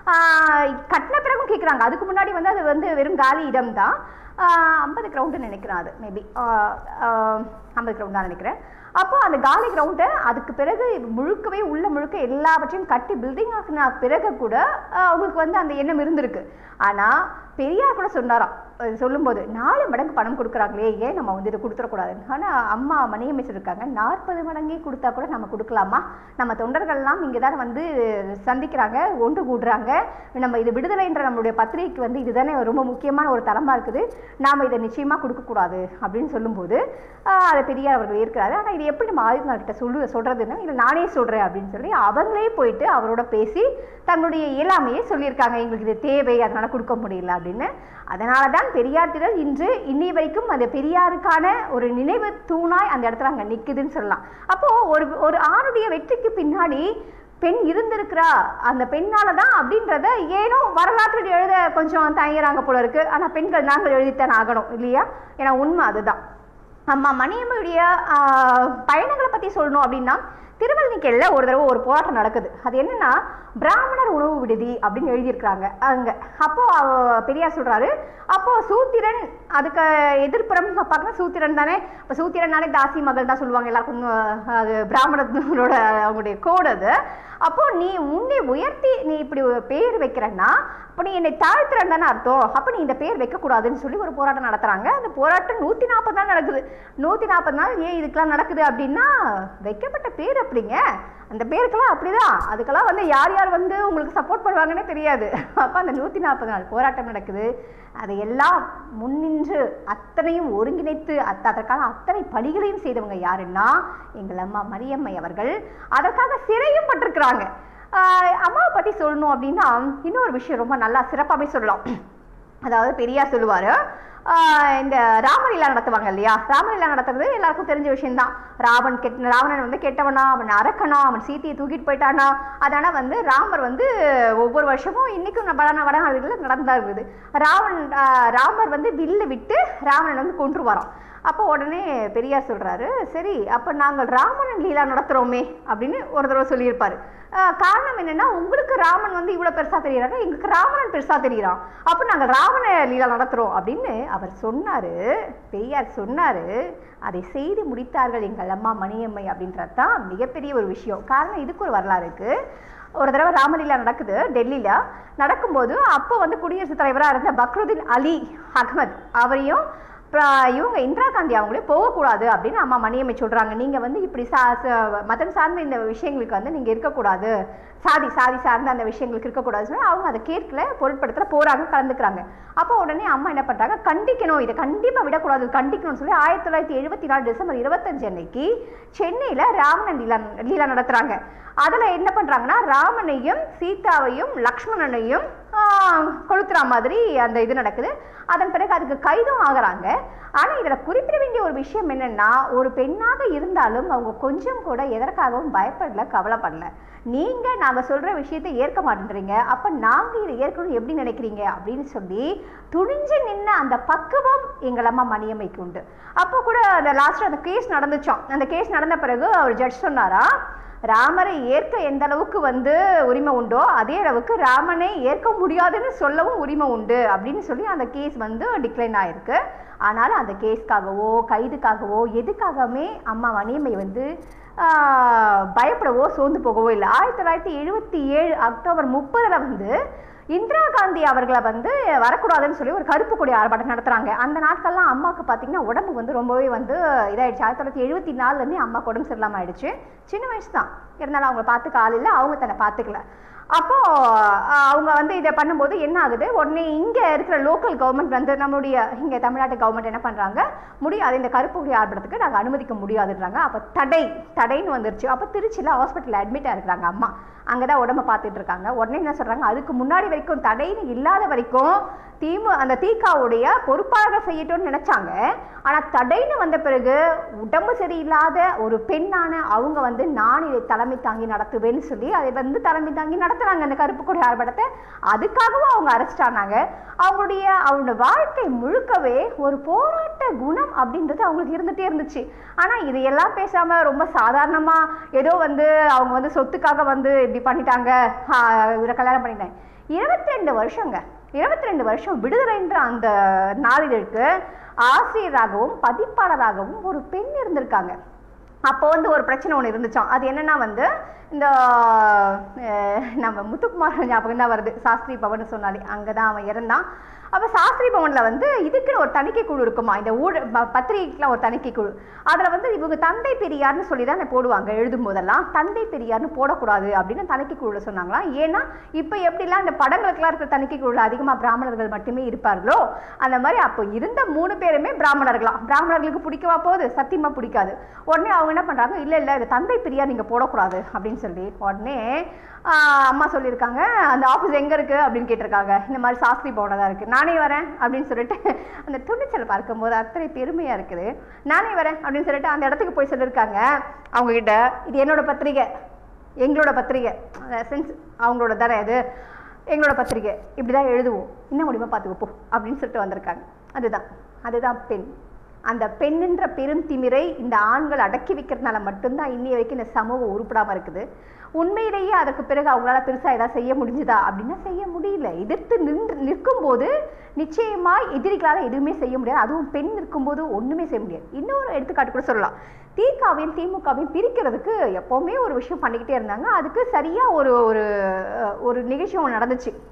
ஆஹ் கட்டின பிறகும் கேட்குறாங்க அதுக்கு முன்னாடி வந்து அது வந்து வெறும் காலி இடம் தான் ஐம்பது கிரவுண்டுன்னு நினைக்கிறேன் அது மேபி ஐம்பது கிரவுண்ட் தான் நினைக்கிறேன் அப்போ அந்த காலி கிரவுண்டை அதுக்கு பிறகு முழுக்கவே உள்ள முழுக்க எல்லாவற்றையும் கட்டி பில்டிங் ஆக்கின பிறகு கூட ஆஹ் அவங்களுக்கு வந்து அந்த எண்ணம் இருந்திருக்கு ஆனா பெரியார் கூட சொன்னாராம் அது சொல்லும்போது நாலு மடங்கு பணம் கொடுக்குறாங்களே ஏன் நம்ம வந்து இதை கொடுத்துடக்கூடாது ஆனா அம்மா மணியம்மை சொல்லியிருக்காங்க நாற்பது மடங்கே கொடுத்தா கூட நம்ம கொடுக்கலாமா நம்ம தொண்டர்கள்லாம் இங்கே தான் வந்து சந்திக்கிறாங்க ஒன்று கூடுறாங்க நம்ம இது விடுதலைன்ற நம்மளுடைய பத்திரிகைக்கு வந்து இதுதானே ரொம்ப முக்கியமான ஒரு தளமா இருக்குது நாம இதை நிச்சயமா கொடுக்கக்கூடாது அப்படின்னு சொல்லும்போது ஆஹ் அதை பெரியார் அவர்கள் ஏற்கிறாரு ஆனா இது எப்படி நம்ம ஆயுதநாள் கிட்ட சொல்லு சொல்றதுன்னா இல்லை நானே சொல்றேன் அப்படின்னு சொல்லி அவங்களே போயிட்டு அவரோட பேசி தங்களுடைய இயலாமையை சொல்லியிருக்காங்க எங்களுக்கு இது தேவை அதனால கொடுக்க முடியல அப்படின்னு அதனால தான் பெரியார் திடல் இன்று இன்னி வரைக்கும் அந்த பெரியாருக்கான ஒரு நினைவு தூணாய் அந்த இடத்துல அங்க நிக்குதுன்னு சொல்லலாம் அப்போ ஒரு ஒரு ஆணுடைய வெற்றிக்கு பின்னாடி பெண் இருந்திருக்கிறா அந்த பெண்ணால தான் அப்படின்றத ஏனோ வரலாற்றில் எழுத கொஞ்சம் தயங்குறாங்க போல இருக்கு ஆனா பெண்கள் நாங்கள் எழுதித்தான் ஆகணும் இல்லையா ஏன்னா உண்மை அதுதான் அம்மா மணியம்மையுடைய ஆஹ், பயணங்களை பத்தி சொல்லணும் அப்படின்னா திருவல்லிக்கேணில ஒரு தடவை ஒரு போராட்டம் நடக்குது அது என்னன்னா பிராமணர் உணவு விடுதி அப்படின்னு எழுதியிருக்கிறாங்க அங்க அப்போ அவ- பெரியார் சொல்றாரு அப்போ சூத்திரன் அதுக்கு எதிர்ப்புறம் பார்க்கணும் சூத்திரன் தானே இப்போ சூத்திரன்னாலே தாசி மகள் தான் சொல்லுவாங்க எல்லாருக்கும் அஹ், அது பிராமணர்களோட அவங்களுடைய கோடு அது அப்போ நீ உன்னை உயர்த்தி நீ இப்படி ஒரு பேர் வைக்கிறன்னா அப்போ நீ என்னை தாழ்த்துறன்னு தானே அர்த்தம் அப்போ நீ இந்த பேர் வைக்கக்கூடாதுன்னு சொல்லி ஒரு போராட்டம் நடத்துறாங்க அந்த போராட்டம் நூற்றி நாற்பது நாள் நடக்குது நூற்றி நாற்பது நாள் ஏன் இதுக்கெல்லாம் நடக்குது அப்படின்னா வைக்கப்பட்ட பேரை எப்படிங்க அந்த பேருக்கெல்லாம் அப்படிதான் அதுக்கெல்லாம் வந்து யார் யார் வந்து உங்களுக்கு சப்போர்ட் பண்ணுவாங்கன்னே தெரியாது அப்போ அந்த நூற்றி நாற்பது நாள் போராட்டம் நடக்குது அதையெல்லாம் முன்னின்று அத்தனையும் ஒருங்கிணைத்து அத்த அதற்கான அத்தனை பணிகளையும் செய்தவங்க யாருன்னா எங்கள் அம்மா மரியம்மை அவர்கள் அதற்காக சிறையும் பட்டிருக்கிறாங்க ஆஹ் அம்மாவை பற்றி சொல்லணும் அப்படின்னா இன்னொரு விஷயம் ரொம்ப நல்லா சிறப்பாகவே சொல்லலாம் அதாவது பெரியார் சொல்லுவார் இந்த ராமலீலா நடத்துவாங்க இல்லையா ராமலீலா நடத்துறது எல்லாருக்கும் தெரிஞ்ச விஷயம்தான் ராவன் கெட்ட ராவணன் வந்து கெட்டவனா அவன் அரக்கனா அவன் சீத்தையை தூக்கிட்டு போயிட்டானா அதனால வந்து ராமர் வந்து ஒவ்வொரு வருஷமும் இன்னைக்கும் வட வடநாடுகளில் நடந்தா இருக்குது ராவன் ஆஹ் ராமர் வந்து வில்லு விட்டு ராவணன் வந்து கொன்று வரோம் அப்போ உடனே பெரியார் சொல்றாரு சரி அப்போ நாங்கள் ராமன் லீலா நடத்துகிறோமே அப்படின்னு ஒரு தடவை சொல்லியிருப்பாரு ஆஹ் காரணம் என்னன்னா உங்களுக்கு ராமன் வந்து இவ்வளோ பெருசா தெரியறாங்க எங்களுக்கு ராவணன் பெருசா தெரியறான் அப்போ நாங்கள் ராவண லீலா நடத்துகிறோம் அப்படின்னு அவர் சொன்னாரு பெரியார் சொன்னாரு அதை செய்து முடித்தார்கள் எங்கள் அம்மா மணியம்மை அப்படின்றது தான் மிகப்பெரிய ஒரு விஷயம் காரணம் இதுக்கு ஒரு வரலாறு இருக்கு ஒரு தடவை ராமலீலா நடக்குது டெல்லியில நடக்கும்போது அப்போ வந்து குடியரசுத் தலைவராக இருந்த பக்ருதீன் அலி அகமது அவரையும் அப்புறம் இவங்க இந்திரா காந்தி அவங்களே போகக்கூடாது அப்படின்னு அம்மா மணியம்மை சொல்றாங்க நீங்க வந்து இப்படி சா ச- மதம் சார்ந்த இந்த விஷயங்களுக்கு வந்து நீங்க இருக்கக்கூடாது சாதி சாதி சார்ந்த அந்த விஷயங்களுக்கு இருக்கக்கூடாதுன்னு சொல்லி அவங்க அதை கேட்கல பொருட்படுத்தல போறாங்க கலந்துக்கிறாங்க அப்போ உடனே அம்மா என்ன பண்றாங்க கண்டிக்கணும் இதை கண்டிப்பா விடக்கூடாது கண்டிக்கணும்னு சொல்லி ஆயிரத்தி தொள்ளாயிரத்தி எழுபத்தி நாலு டிசம்பர் இருபத்தஞ்சு அன்னைக்கு சென்னையில ராமணன் லீலா லீலா நடத்துறாங்க அதுல என்ன பண்றாங்கன்னா ராமனையும் சீதாவையும் லக்ஷ்மணனையும் ஆஹ், கொளுத்துற மாதிரி அந்த இது நடக்குது அதன் பிறகு அதுக்கு கைதும் ஆகுறாங்க ஆனா இதுல குறிப்பிட வேண்டிய ஒரு விஷயம் என்னன்னா ஒரு பெண்ணாக இருந்தாலும் அவங்க கொஞ்சம் கூட எதற்காகவும் பயப்படல கவலைப்படல நீங்க நாங்க சொல்ற விஷயத்தை ஏற்க மாட்டேன்றீங்க அப்ப நாங்க இதை ஏற்கணும் எப்படி நினைக்கிறீங்க அப்படின்னு சொல்லி துணிஞ்சு நின்ன அந்த பக்குவம் எங்கள் அம்மா மணியம்மைக்கு உண்டு அப்போ கூட அந்த லாஸ்ட் அந்த கேஸ் நடந்துச்சோம் அந்த கேஸ் நடந்த பிறகு அவர் ஜட்ஜ் சொன்னாரா ராமரை ஏற்க எந்த அளவுக்கு வந்து உரிமை உண்டோ அதே அளவுக்கு ராமனை ஏற்க முடியாதுன்னு சொல்லவும் உரிமை உண்டு அப்படின்னு சொல்லி அந்த கேஸ் வந்து டிக்ளைன் ஆயிருக்கு ஆனாலும் அந்த கேஸ்க்காகவோ கைதுக்காகவோ எதுக்காகவுமே அம்மா மணியம்மை வந்து ஆஹ், பயப்படவோ சோர்ந்து போகவோ இல்லை ஆயிரத்தி தொள்ளாயிரத்தி எழுபத்தி ஏழு அக்டோபர் முப்பதுல வந்து இந்திரா காந்தி அவர்களை வந்து வரக்கூடாதுன்னு சொல்லி ஒரு கருப்பு கொடி ஆர்ப்பாட்டம் நடத்துறாங்க அந்த நாட்கள்லாம் அம்மாவுக்கு பார்த்தீங்கன்னா உடம்பு வந்து ரொம்பவே வந்து இதாயிடுச்சு ஆயிரத்தி தொள்ளாயிரத்தி எழுபத்தி நாலுலேருந்தே அம்மாவுக்கு உடம்பு சரியில்லாமல் ஆயிடுச்சு சின்ன வயசு தான் இருந்தாலும் அவங்க பார்த்துக்க ஆள் இல்லை அவங்க தன்னை பார்த்துக்கல அப்போ அஹ், அவங்க வந்து இதை பண்ணும்போது என்ன ஆகுது உடனே இங்க இருக்கிற லோக்கல் கவர்மெண்ட் வந்து நம்மளுடைய இங்க தமிழ்நாட்டு கவர்மெண்ட் என்ன பண்றாங்க முடியாது இந்த கருப்பு கொடி ஆர்ப்பாட்டத்துக்கு நாங்க அனுமதிக்க முடியாதுன்றாங்க அப்ப தடை தடைன்னு வந்துருச்சு அப்ப திருச்சியில ஹாஸ்பிட்டல் அட்மிட் ஆயிருக்காங்க அம்மா அங்கதான் உடம்ப பார்த்துட்டு இருக்காங்க உடனே என்ன சொல்றாங்க அதுக்கு முன்னாடி வரைக்கும் தடைன்னு இல்லாத வரைக்கும் திமு அந்த தீகாவுடைய பொறுப்பாளர்கள் செய்யட்டும்னு நினைச்சாங்க ஆனா தடைன்னு வந்த பிறகு உடம்பு சரியில்லாத ஒரு பெண்ணான அவங்க வந்து நான் இதை தலைமை தாங்கி நடத்துவேன்னு சொல்லி அதை வந்து தலைமை தாங்கி நடத்துறாங்க அந்த கருப்பு கொடி ஆர்ப்பாட்டத்தை அதுக்காகவும் அவங்க அரெஸ்ட் ஆனாங்க அவங்களுடைய அவங்களோட வாழ்க்கை முழுக்கவே ஒரு போராட்ட குணம் அப்படின்றது அவங்களுக்கு இருந்துட்டே இருந்துச்சு ஆனா இதையெல்லாம் பேசாம ரொம்ப சாதாரணமா ஏதோ வந்து அவங்க வந்து சொத்துக்காக வந்து இப்படி பண்ணிட்டாங்க ஆஹ் இவரை கல்யாணம் பண்ணிட்டாங்க இருபத்தி ரெண்டு வருஷங்க இருபத்தி ரெண்டு வருஷம் விடுதலைன்ற அந்த நாளிதழுக்கு ஆசிரியராகவும் பதிப்பாளராகவும் ஒரு பெண் இருந்திருக்காங்க அப்போ வந்து ஒரு பிரச்சனை ஒன்று இருந்துச்சாம் அது என்னன்னா வந்து இந்த அஹ், நம்ம முத்துக்குமார் ஞாபகம் தான் வருது சாஸ்திரி பவன் சொன்னாலே அங்கே தான் அவன் இறந்தான் அப்போ சாஸ்திரி பவனில் வந்து இதுக்குன்னு ஒரு தணிக்கை குழு இருக்குமா இந்த ஊழ ப- பத்திரிகைக்கெலாம் ஒரு தணிக்கை குழு அதில் வந்து இவங்க தந்தை பெரியார்னு சொல்லி தான் போடுவாங்க எழுதும் போதெல்லாம் தந்தை பெரியார்னு போடக்கூடாது அப்படின்னு தணிக்கை குழுவில் சொன்னாங்களாம் ஏன்னா இப்போ எப்படிலாம் இந்த படங்களுக்கெல்லாம் இருக்கிற தணிக்கை குழுவில் அதிகமாக பிராமணர்கள் மட்டுமே இருப்பார்களோ அந்த மாதிரி அப்போ இருந்த மூணு பேருமே பிராமணர்களாம் பிராமணர்களுக்கு பிடிக்கவா போகுது சத்தியமா பிடிக்காது உடனே அவங்க என்ன பண்றாங்க இல்ல இல்ல இது தந்தை பெரியார் நீங்க போடக்கூடாது அப்படின்னு சொல்லி உடனே ஆஹ், அம்மா சொல்லியிருக்காங்க அந்த ஆஃபீஸ் எங்க இருக்கு அப்படின்னு கேட்டிருக்காங்க இந்த மாதிரி சாஸ்திரி பவனில் தான் இருக்கு நானே வரேன் அப்படின்னு சொல்லிட்டு அந்த துணிச்சல் பார்க்கும்போது அத்தனை பெருமையா இருக்குது நானே வரேன் அப்படின்னு சொல்லிட்டு அந்த இடத்துக்கு போய் சொல்லியிருக்காங்க அவங்க கிட்ட இது என்னோட பத்திரிகை எங்களோட பத்திரிகை சென்ஸ் அவங்களோட தானே இது எங்களோட பத்திரிகை இப்படிதான் எழுதுவோம் என்ன முடியுமா பார்த்துக்கோ போ அப்படின்னு சொல்லிட்டு வந்திருக்காங்க அதுதான் அதுதான் பெண் அந்த பெண்ணுன்ற பெரும் திமிரை இந்த ஆண்கள் அடக்கி வைக்கிறதுனால மட்டும்தான் இன்னி வரைக்கும் இந்த சமூகம் உருப்படாம இருக்குது உண்மையிலேயே அதற்கு பிறகு அவங்களால பெருசா ஏதாவது செய்ய முடிஞ்சுதா அப்படின்னா செய்ய முடியல எதிர்த்து நின்று நிற்கும் போது நிச்சயமா எதிரிகளால எதுவுமே செய்ய முடியாது அதுவும் பெண் இருக்கும்போது ஒண்ணுமே செய்ய முடியாது இன்னொரு எடுத்துக்காட்டு கூட சொல்லலாம் திகாவையும் திமுகவையும் பிரிக்கிறதுக்கு எப்பவுமே ஒரு விஷயம் பண்ணிக்கிட்டே இருந்தாங்க அதுக்கு சரியா ஒரு ஒரு அஹ், ஒரு நிகழ்ச்சி ஒன்று நடந்துச்சு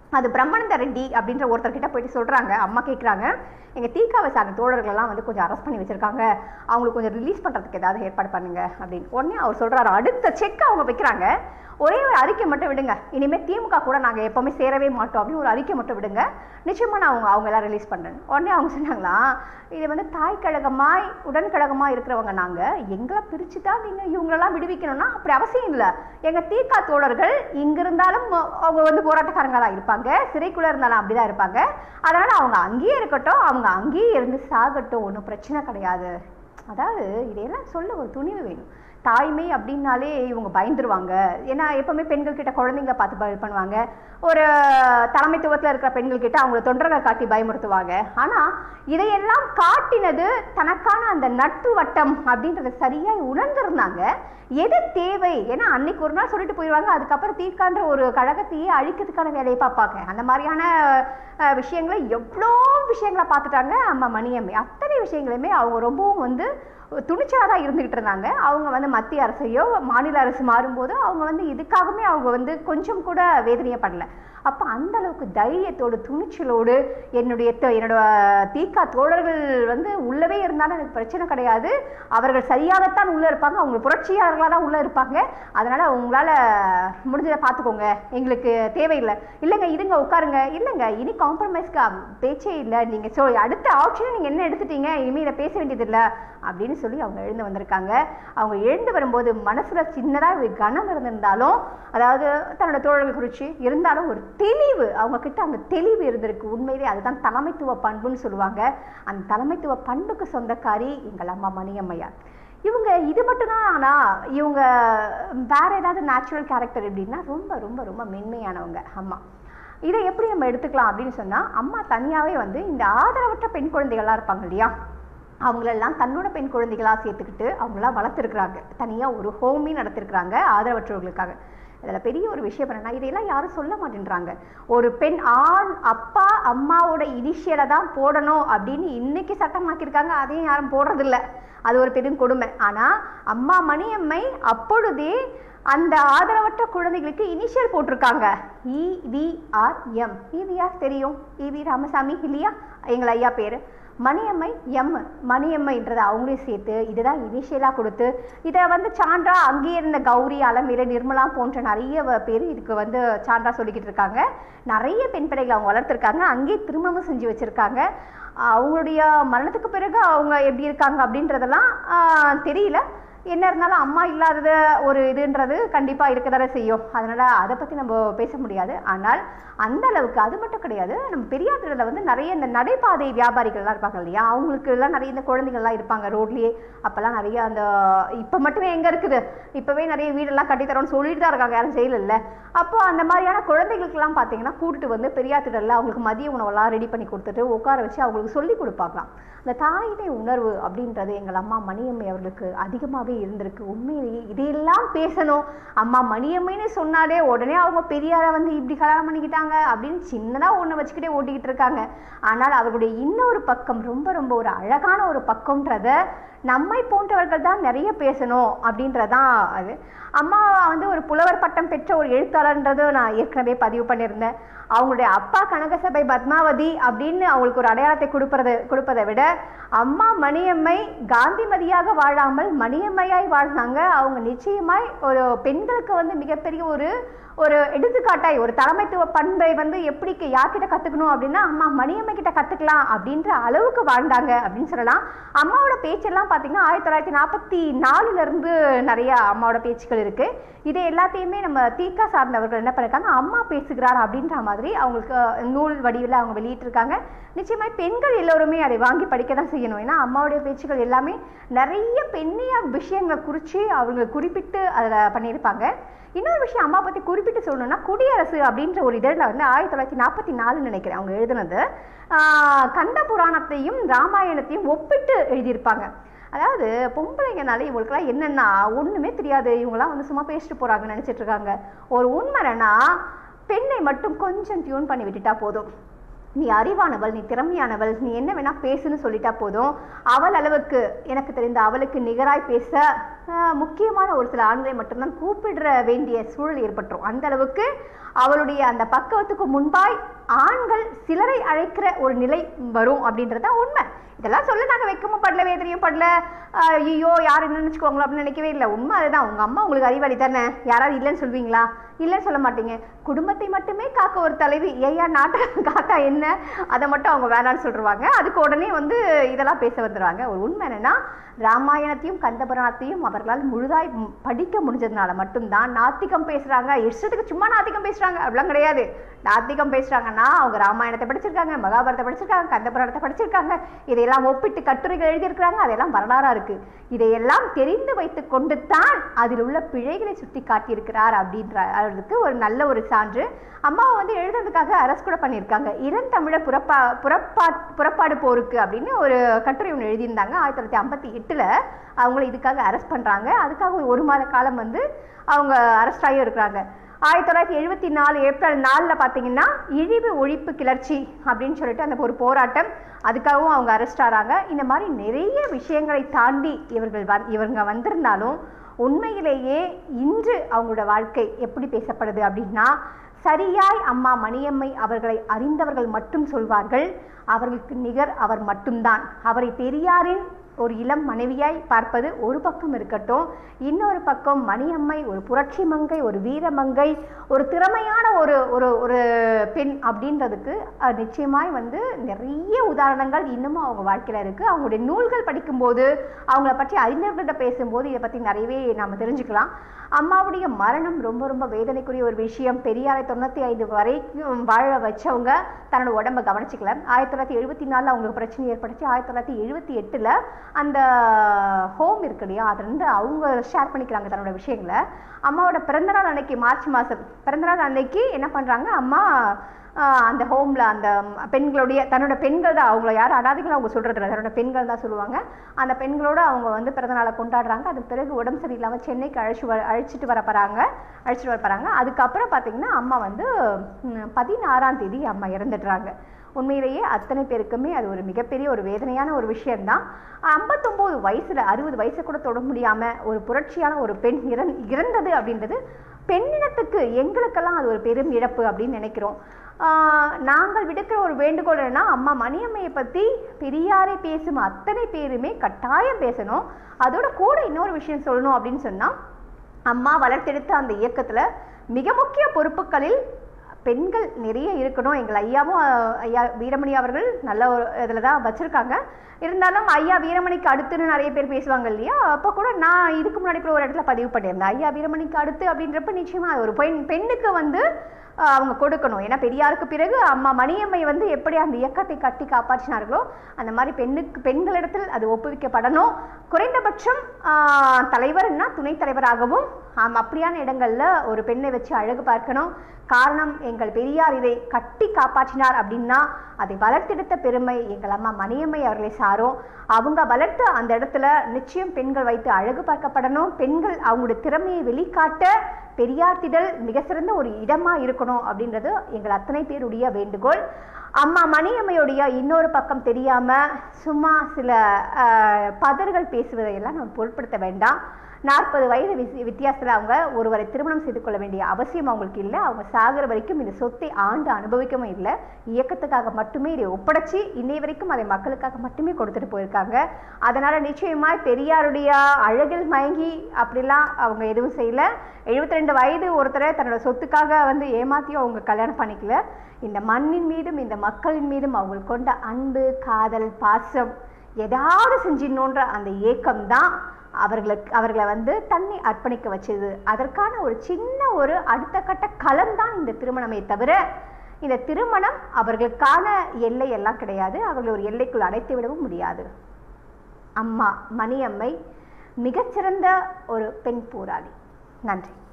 அது பிரம்மானந்த ரெட்டி அப்படின்ற ஒருத்தர்கிட்ட போயிட்டு சொல்றாங்க அம்மா கேட்குறாங்க எங்க தீக்காவை சார்ந்த தோழர்கள்லாம் வந்து கொஞ்சம் அரெஸ்ட் பண்ணி வச்சிருக்காங்க அவங்களுக்கு கொஞ்சம் ரிலீஸ் பண்றதுக்கு ஏதாவது ஏற்பாடு பண்ணுங்க அப்படின்னு உடனே அவர் சொல்றாரு அடுத்த செக் அவங்க வைக்கிறாங்க ஒரே ஒரு அறிக்கை மட்டும் விடுங்க இனிமேல் திமுக கூட நாங்கள் எப்பவுமே சேரவே மாட்டோம் அப்படின்னு ஒரு அறிக்கை மட்டும் விடுங்க நிச்சயமா நான் அவங்க அவங்க எல்லாம் ரிலீஸ் பண்ணுறேன் உடனே அவங்க சொன்னாங்களா இது வந்து தாய் கழகமாய் உடன்கழகமாய் இருக்கிறவங்க நாங்கள் எங்களை பிரித்து தான் நீங்கள் இவங்களெல்லாம் விடுவிக்கணும்னா அப்படி அவசியம் இல்லை எங்கள் தீக்கா தோழர்கள் இங்க இருந்தாலும் அவங்க வந்து போராட்டக்காரங்க தான் இருப்பாங்க சிறைக்குள்ளே இருந்தாலும் அப்படிதான் இருப்பாங்க அதனால் அவங்க அங்கேயே இருக்கட்டும் அவங்க அங்கேயே இருந்து சாகட்டும் ஒன்றும் பிரச்சனை கிடையாது அதாவது இதையெல்லாம் சொல்ல ஒரு துணிவு வேணும் தாய்மை அப்படின்னாலே இவங்க பயந்துருவாங்க ஏன்னா எப்பவுமே பெண்கள் கிட்ட குழந்தைங்க பார்த்து பய பண்ணுவாங்க ஒரு தலைமைத்துவத்தில் இருக்கிற பெண்கள் கிட்ட அவங்கள தொண்டர்கள் காட்டி பயமுறுத்துவாங்க ஆனா இதையெல்லாம் காட்டினது தனக்கான அந்த நட்பு வட்டம் அப்படின்றத சரியாய் உணர்ந்திருந்தாங்க எது தேவை ஏன்னா அன்னைக்கு ஒரு நாள் சொல்லிட்டு போயிடுவாங்க அதுக்கப்புறம் தீர்க்கான்ற ஒரு கழகத்தையே அழிக்கிறதுக்கான வேலையை பார்ப்பாங்க அந்த மாதிரியான அஹ், விஷயங்களை எவ்வளோ விஷயங்களை பார்த்துட்டாங்க அம்மா மணியம்மை அத்தனை விஷயங்களையுமே அவங்க ரொம்பவும் வந்து துணிச்சலாக தான் இருந்துகிட்டு இருந்தாங்க அவங்க வந்து மத்திய அரசையோ மாநில அரசு மாறும்போது அவங்க வந்து இதுக்காகவே அவங்க வந்து கொஞ்சம் கூட வேதனையே பண்ணல அப்போ அந்த அளவுக்கு தைரியத்தோடு துணிச்சலோடு என்னுடைய த- என்னோட தீக்கா தோழர்கள் வந்து உள்ளவே இருந்தாலும் எனக்கு பிரச்சனை கிடையாது அவர்கள் சரியாகத்தான் உள்ளே இருப்பாங்க அவங்க புரட்சியாளர்களாக தான் உள்ளே இருப்பாங்க அதனால உங்களால் முடிஞ்சதை பார்த்துக்கோங்க எங்களுக்கு தேவையில்லை இல்லைங்க இருங்க உட்காருங்க இல்லைங்க இனி காம்ப்ரமைஸ்க்கு பேச்சே இல்லை நீங்கள் சொ அடுத்த ஆப்ஷனை நீங்கள் என்ன எடுத்துட்டீங்க இனிமேல் இதை பேச வேண்டியதில்லை அப்படின்னு சொல்லி அவங்க எழுந்து வந்திருக்காங்க அவங்க எழுந்து வரும்போது மனசுல சின்னதாக ஒரு கனம் இருந்திருந்தாலும் அதாவது தன்னோட தோழர்கள் குறித்து இருந்தாலும் ஒரு தெளிவு அவங்க கிட்ட அந்த தெளிவு இருந்திருக்கு உண்மையிலே அதுதான் தலைமைத்துவ பண்புன்னு சொல்லுவாங்க அந்த தலைமைத்துவ பண்புக்கு சொந்தக்காரி எங்கள் அம்மா மணியம்மையார் இவங்க இது மட்டும்தான் ஆனா இவங்க வேற ஏதாவது நேச்சுரல் கேரக்டர் எப்படின்னா ரொம்ப ரொம்ப ரொம்ப மென்மையானவங்க அம்மா இதை எப்படி நம்ம எடுத்துக்கலாம் அப்படின்னு சொன்னா அம்மா தனியாவே வந்து இந்த ஆதரவற்ற பெண் குழந்தைகள்லாம் இருப்பாங்க இல்லையா அவங்களெல்லாம் தன்னோட பெண் குழந்தைகளா சேர்த்துக்கிட்டு அவங்களாம் வளர்த்துருக்குறாங்க தனியாக ஒரு ஹோமே நடத்திருக்கிறாங்க ஆதரவற்றவர்களுக்காக இதில் பெரிய ஒரு விஷயம் என்னன்னா இதையெல்லாம் யாரும் சொல்ல மாட்டேன்றாங்க ஒரு பெண் ஆண் அப்பா அம்மாவோட இனிஷியலை தான் போடணும் அப்படின்னு இன்னைக்கு சட்டமாக்கியிருக்காங்க அதையும் யாரும் போடுறதில்ல அது ஒரு பெரும் கொடுமை ஆனால் அம்மா மணியம்மை அப்பொழுதே அந்த ஆதரவற்ற குழந்தைகளுக்கு இனிஷியல் போட்டிருக்காங்க இவிஆர்எம் இவிஆர் தெரியும் இவி ராமசாமி இல்லையா எங்கள் ஐயா பேர் மணியம்மை எம் மணியம்மைன்றதை அவங்களையும் சேர்த்து இதுதான் இனிஷியலாக கொடுத்து இதை வந்து சான்றா அங்கேயே இருந்த கௌரி அலமீர நிர்மலா போன்ற நிறைய வ- பேர் இதுக்கு வந்து சான்றா சொல்லிக்கிட்டு இருக்காங்க நிறைய பெண் பிள்ளைகளை அவங்க வளர்த்துருக்காங்க அங்கேயே திருமணமும் செஞ்சு வச்சுருக்காங்க அவங்களுடைய மரணத்துக்கு பிறகு அவங்க எப்படி இருக்காங்க அப்படின்றதெல்லாம் ஆஹ், தெரியல என்ன இருந்தாலும் அம்மா இல்லாதது ஒரு இதுன்றது கண்டிப்பாக இருக்க தானே செய்யும் அதனால் அதை பற்றி நம்ம பேச முடியாது ஆனால் அந்த அளவுக்கு அது மட்டும் கிடையாது நம்ம பெரியாற்றில் வந்து நிறைய இந்த நடைபாதை வியாபாரிகள்லாம் இருப்பாங்க இல்லையா அவங்களுக்கு எல்லாம் நிறைய இந்த குழந்தைகள்லாம் இருப்பாங்க ரோட்லேயே அப்போல்லாம் நிறைய அந்த இப்போ மட்டுமே எங்கே இருக்குது இப்போவே நிறைய வீடெல்லாம் கட்டித்தரோன்னு சொல்லிட்டு தான் இருக்காங்க யாரும் செய்யல அப்போ அந்த மாதிரியான குழந்தைகளுக்கெல்லாம் பார்த்தீங்கன்னா கூட்டிட்டு வந்து பெரியாத்திடலில் அவங்களுக்கு மதிய உணவெல்லாம் ரெடி பண்ணி கொடுத்துட்டு உட்கார வச்சு அவங்களுக்கு சொல்லி கொடுப்பாங்களாம் அந்த தாய்மை உணர்வு அப்படின்றது எங்கள் அம்மா மணியம்மை அவர்களுக்கு அதிகமாகவே இருந்திருக்கு உண்மையிலேயே இதையெல்லாம் பேசணும் அம்மா மணியம்மைன்னு சொன்னாலே உடனே அவங்க பெரியாரை வந்து இப்படி கல்யாணம் பண்ணிக்கிட்டாங்க அப்படின்னு சின்னதாக ஒன்று வச்சுக்கிட்டே ஓட்டிக்கிட்டு இருக்காங்க ஆனால் அவர்களுடைய இன்னொரு பக்கம் ரொம்ப ரொம்ப ஒரு அழகான ஒரு பக்கம்ன்றத நம்மை போன்றவர்கள் தான் நிறைய பேசணும் அப்படின்றதான் அது அம்மா வந்து ஒரு புலவர் பட்டம் பெற்ற ஒரு எழுத்தாளர்ன்றது நான் ஏற்கனவே பதிவு பண்ணியிருந்தேன் அவங்களுடைய அப்பா கனகசபை பத்மாவதி அப்படின்னு அவங்களுக்கு ஒரு அடையாளத்தை கொடுப்பதை கொடுப்பதை விட அம்மா மணியம்மை காந்திமதியாக வாழாமல் மணியம்மையாய் வாழ்ந்தாங்க அவங்க நிச்சயமாய் ஒரு பெண்களுக்கு வந்து மிகப்பெரிய ஒரு ஒரு எடுத்துக்காட்டாய் ஒரு தலைமைத்துவ பண்பை வந்து எப்படி க- யார்கிட்ட கத்துக்கணும் அப்படின்னா அம்மா மணியம்மை கிட்ட கத்துக்கலாம் அப்படின்ற அளவுக்கு வாழ்ந்தாங்க அப்படின்னு சொல்லலாம் அம்மாவோட பேச்செல்லாம் பார்த்தீங்கன்னா ஆயிரத்தி தொள்ளாயிரத்தி நாற்பத்தி நாலுல இருந்து நிறைய அம்மாவோட பேச்சுக்கள் இருக்கு இதை எல்லாத்தையுமே நம்ம தீக்கா சார்ந்தவர்கள் என்ன பண்ணிருக்காங்க அம்மா பேசுகிறார் அப்படின்ற மாதிரி அவங்களுக்கு அஹ், நூல் வடிவில் அவங்க வெளியிட்டிருக்காங்க நிச்சயமாய் பெண்கள் எல்லோருமே அதை வாங்கி படிக்க தான் செய்யணும் ஏன்னா அம்மாவுடைய பேச்சுக்கள் எல்லாமே நிறைய பெண்ணிய விஷயங்களை குறித்து அவங்க குறிப்பிட்டு அதில் பண்ணியிருப்பாங்க இன்னொரு விஷயம் அம்மா பற்றி குறிப்பிட்டு சொல்லணும்னா குடியரசு அப்படின்ற ஒரு இதழில் வந்து ஆயிரத்தி தொள்ளாயிரத்தி நாற்பத்தி நாலுன்னு நினைக்கிறேன் அவங்க எழுதுனது ஆஹ் கந்த புராணத்தையும் ராமாயணத்தையும் ஒப்பிட்டு எழுதியிருப்பாங்க அதாவது பொம்பளைங்கனாலே இவங்களுக்குலாம் என்னென்னா ஒன்றுமே தெரியாது இவங்களாம் வந்து சும்மா பேசிட்டு போகிறாங்கன்னு நினச்சிட்டு இருக்காங்க ஒரு உண்மை என்னன்னா பெண்ணை மட்டும் கொஞ்சம் டியூன் பண்ணி விட்டுட்டா போதும் நீ அறிவானவள் நீ திறமையானவள் நீ என்ன வேணா பேசுன்னு சொல்லிட்டா போதும் அவள் அளவுக்கு எனக்கு தெரிந்த அவளுக்கு நிகராய் பேச ஆஹ், முக்கியமான ஒரு சில ஆண்களை மட்டும்தான் கூப்பிடுற வேண்டிய சூழல் ஏற்பட்டுரும் அந்த அளவுக்கு அவளுடைய அந்த பக்குவத்துக்கு முன்பாய் ஆண்கள் சிலரை அழைக்கிற ஒரு நிலை வரும் அப்படின்றது தான் உண்மை இதெல்லாம் சொல்ல நாங்கள் வெக்கமும் படல வேதனையும் படல ஆஹ், ஐயோ யார் என்ன நினச்சிக்குவாங்களோ அப்படின்னு நினைக்கவே இல்லை உண்மை அதுதான் உங்கள் அம்மா உங்களுக்கு அறிவாளி தானே யாராவது இல்லைன்னு சொல்வீங்களா இல்லைன்னு சொல்ல மாட்டீங்க குடும்பத்தை மட்டுமே காக்க ஒரு தலைவி ஏயா நாட்டை காத்தா என்ன அதை மட்டும் அவங்க வேணான்னு சொல்லிருவாங்க அதுக்கு உடனே வந்து இதெல்லாம் பேச வந்துடுவாங்க ஒரு உண்மை என்னன்னா ராமாயணத்தையும் கந்தபுராணத்தையும் அவர்களால் முழுதாய் ம்- படிக்க முடிஞ்சதுனால மட்டும்தான் நாத்திகம் பேசுறாங்க இஷ்டத்துக்கு சும்மா நாத்திகம் பேசுறாங்க அப்படிலாம் கிடையாது நாத்திகம் பேசுறாங்கன்னா அவங்க ராமாயணத்தை படிச்சிருக்காங்க மகாபாரதத்தை படிச்சிருக்காங்க கந்தபுராணத்தை படிச்சிருக்காங்க இதையெல்லாம் ஒப்பிட்டு கட்டுரைகள் எழுதியிருக்கிறாங்க அதெல்லாம் வரலாறா இருக்கு இதையெல்லாம் தெரிந்து வைத்துக் கொண்டு தான் அதில் உள்ள பிழைகளை சுட்டி காட்டியிருக்கிறார் அப்படின்ற அதுக்கு ஒரு நல்ல ஒரு சான்று அம்மாவை வந்து எழுதுறதுக்காக அரசு கூட பண்ணியிருக்காங்க இளந்தமிழ புறப்பா புறப்பா புறப்பாடு போருக்கு அப்படின்னு ஒரு கட்டுரை ஒன்று எழுதியிருந்தாங்க ஆயிரத்தி தொள்ளாயிரத்தி ஐம்பத்தி எட்டில் அவங்கள இதுக்காக அரெஸ்ட் பண்ணுறாங்க அதுக்காக ஒரு ஒரு மாத காலம் வந்து அவங்க அரெஸ்ட் ஆகியும் இருக்கிறாங்க ஆயிரத்தி தொள்ளாயிரத்தி எழுபத்தி நாலு ஏப்ரல் நாலில் பார்த்தீங்கன்னா இழிவு ஒழிப்பு கிளர்ச்சி அப்படின்னு சொல்லிட்டு அந்த ஒரு போராட்டம் அதுக்காகவும் அவங்க அரெஸ்ட் ஆகிறாங்க இந்த மாதிரி நிறைய விஷயங்களை தாண்டி இவர்கள் வ இவங்க வந்திருந்தாலும் உண்மையிலேயே இன்று அவங்களோட வாழ்க்கை எப்படி பேசப்படுது அப்படின்னா சரியாய் அம்மா மணியம்மை அவர்களை அறிந்தவர்கள் மட்டும் சொல்வார்கள் அவர்களுக்கு நிகர் அவர் மட்டும்தான் அவரை பெரியாரின் ஒரு இளம் மனைவியாய் பார்ப்பது ஒரு பக்கம் இருக்கட்டும் இன்னொரு பக்கம் மணியம்மை ஒரு புரட்சி மங்கை ஒரு வீரமங்கை ஒரு திறமையான ஒரு ஒரு ஒரு பெண் அப்படின்றதுக்கு அஹ், நிச்சயமாய் வந்து நிறைய உதாரணங்கள் இன்னமும் அவங்க வாழ்க்கையில் இருக்குது அவங்களுடைய நூல்கள் படிக்கும்போது அவங்கள பற்றி அறிஞர்கள்ட்ட பேசும்போது இதை பற்றி நிறையவே நாம் தெரிஞ்சுக்கலாம் அம்மாவுடைய மரணம் ரொம்ப ரொம்ப வேதனைக்குரிய ஒரு விஷயம் பெரியாரை தொண்ணூற்றி ஐந்து வரைக்கும் வாழ வச்சவங்க தன்னோட உடம்ப கவனிச்சிக்கல ஆயிரத்தி தொள்ளாயிரத்தி எழுபத்தி நாலில் அவங்களுக்கு பிரச்சனை ஏற்பட்டுச்சு ஆயிரத்தி தொள்ளாயிரத்தி எழுபத்தி எட்டில் அந்த ஹோம் இருக்கு இல்லையா அதுலேருந்து அவங்க ஷேர் பண்ணிக்கிறாங்க தன்னோட விஷயங்களை அம்மாவோட பிறந்தநாள் அன்னைக்கு மார்ச் மாதம் பிறந்தநாள் அன்னைக்கு என்ன பண்ணுறாங்க அம்மா ஆஹ் அந்த ஹோமில் அந்த பெண்களுடைய தன்னோட பெண்கள் தான் அவங்கள யாரும் அனாதைகள் அவங்க சொல்கிறது இல்லை தன்னோட பெண்கள் தான் சொல்லுவாங்க அந்த பெண்களோட அவங்க வந்து பிறந்தநாளை கொண்டாடுறாங்க அது பிறகு உடம்பு சரியில்லாமல் சென்னைக்கு அழைச்சி வ அழைச்சிட்டு வர போகிறாங்க அழைச்சிட்டு வர போகிறாங்க அதுக்கப்புறம் பார்த்தீங்கன்னா அம்மா வந்து ம், பதினாறாம் தேதி அம்மா இறந்துடுறாங்க உண்மையிலேயே அத்தனை பேருக்குமே அது ஒரு மிகப்பெரிய ஒரு வேதனையான ஒரு விஷயம்தான் ஐம்பத்தொம்போது வயசுல அறுபது வயசு கூட தொட முடியாம ஒரு புரட்சியான ஒரு பெண் இறந் இறந்தது அப்படின்றது பெண்ணினத்துக்கு எங்களுக்கெல்லாம் அது ஒரு பெரும் இழப்பு அப்படின்னு நினைக்கிறோம் ஆஹ் நாங்கள் விடுக்கிற ஒரு வேண்டுகோள் என்னன்னா அம்மா மணியம்மையை பற்றி பெரியாரை பேசும் அத்தனை பேருமே கட்டாயம் பேசணும் அதோட கூட இன்னொரு விஷயம் சொல்லணும் அப்படின்னு சொன்னால் அம்மா வளர்த்தெடுத்த அந்த இயக்கத்தில் மிக முக்கிய பொறுப்புகளில் பெண்கள் நிறைய இருக்கணும் எங்கள் ஐயாவும் அஹ், ஐயா வீரமணி அவர்கள் நல்ல ஒரு இதில் தான் வச்சுருக்காங்க இருந்தாலும் ஐயா வீரமணிக்கு அடுத்துன்னு நிறைய பேர் பேசுவாங்க இல்லையா அப்போ கூட நான் இதுக்கு முன்னாடி கூட ஒரு இடத்துல பதிவு பண்ணியிருந்தேன் ஐயா வீரமணிக்கு அடுத்து அப்படின்றப்ப நிச்சயமாக அது ஒரு பெண் பெண்ணுக்கு வந்து அஹ், அவங்க கொடுக்கணும் ஏன்னா பெரியாருக்கு பிறகு அம்மா மணியம்மை வந்து எப்படி அந்த இயக்கத்தை கட்டி காப்பாற்றினார்களோ அந்த மாதிரி பெண்ணுக்கு பெண்களிடத்தில் அது ஒப்புவிக்கப்படணும் குறைந்தபட்சம் ஆஹ், தலைவர்னா துணைத் தலைவராகவும் ஆம், அப்படியான இடங்கள்ல ஒரு பெண்ணை வச்சு அழகு பார்க்கணும் காரணம் எங்கள் பெரியார் இதை கட்டி காப்பாற்றினார் அப்படின்னா அதை வளர்த்தெடுத்த பெருமை எங்கள் அம்மா மணியம்மை அவர்களை சாரும் அவங்க வளர்த்த அந்த இடத்துல நிச்சயம் பெண்கள் வைத்து அழகு பார்க்கப்படணும் பெண்கள் அவங்களுடைய திறமையை வெளிக்காட்ட பெரியார் திடல் மிக சிறந்த ஒரு இடமா இருக்கணும் அப்படின்றது எங்கள் அத்தனை பேருடைய வேண்டுகோள் அம்மா மணியம்மையுடைய இன்னொரு பக்கம் தெரியாம சும்மா சில ஆஹ், பதர்கள் பேசுவதையெல்லாம் நம்ம பொருட்படுத்த வேண்டாம் நாற்பது வயது விசி- வித்தியாசத்துல அவங்க ஒருவரை திருமணம் செய்து கொள்ள வேண்டிய அவசியம் அவங்களுக்கு இல்லை அவங்க சாகிற வரைக்கும் இந்த சொத்தை ஆண்டு அனுபவிக்கவும் இல்லை இயக்கத்துக்காக மட்டுமே இதை ஒப்படைச்சு இன்னை வரைக்கும் அதை மக்களுக்காக மட்டுமே கொடுத்துட்டு போயிருக்காங்க அதனால நிச்சயமாய் பெரியாருடைய அழகில் மயங்கி அப்படிலாம் அவங்க எதுவும் செய்யல 72 ரெண்டு வயது ஒருத்தரை தன்னோட சொத்துக்காக வந்து ஏமாத்தியும் அவங்க கல்யாணம் பண்ணிக்கல இந்த மண்ணின் மீதும் இந்த மக்களின் மீதும் அவங்களுக்கு கொண்ட அன்பு காதல் பாசம் ஏதாவது செஞ்சிடணுன்ற அந்த ஏக்கம் தான் அவர்களுக்கு அவர்களை வந்து தன்னை அர்ப்பணிக்க வச்சது அதற்கான ஒரு சின்ன ஒரு அடுத்த கட்ட களம் தான் இந்த திருமணமே தவிர இந்த திருமணம் அவர்களுக்கான எல்லை எல்லாம் கிடையாது அவர்களை ஒரு எல்லைக்குள் அடைத்து விடவும் முடியாது அம்மா மணியம்மை மிகச்சிறந்த ஒரு பெண் போராளி நன்றி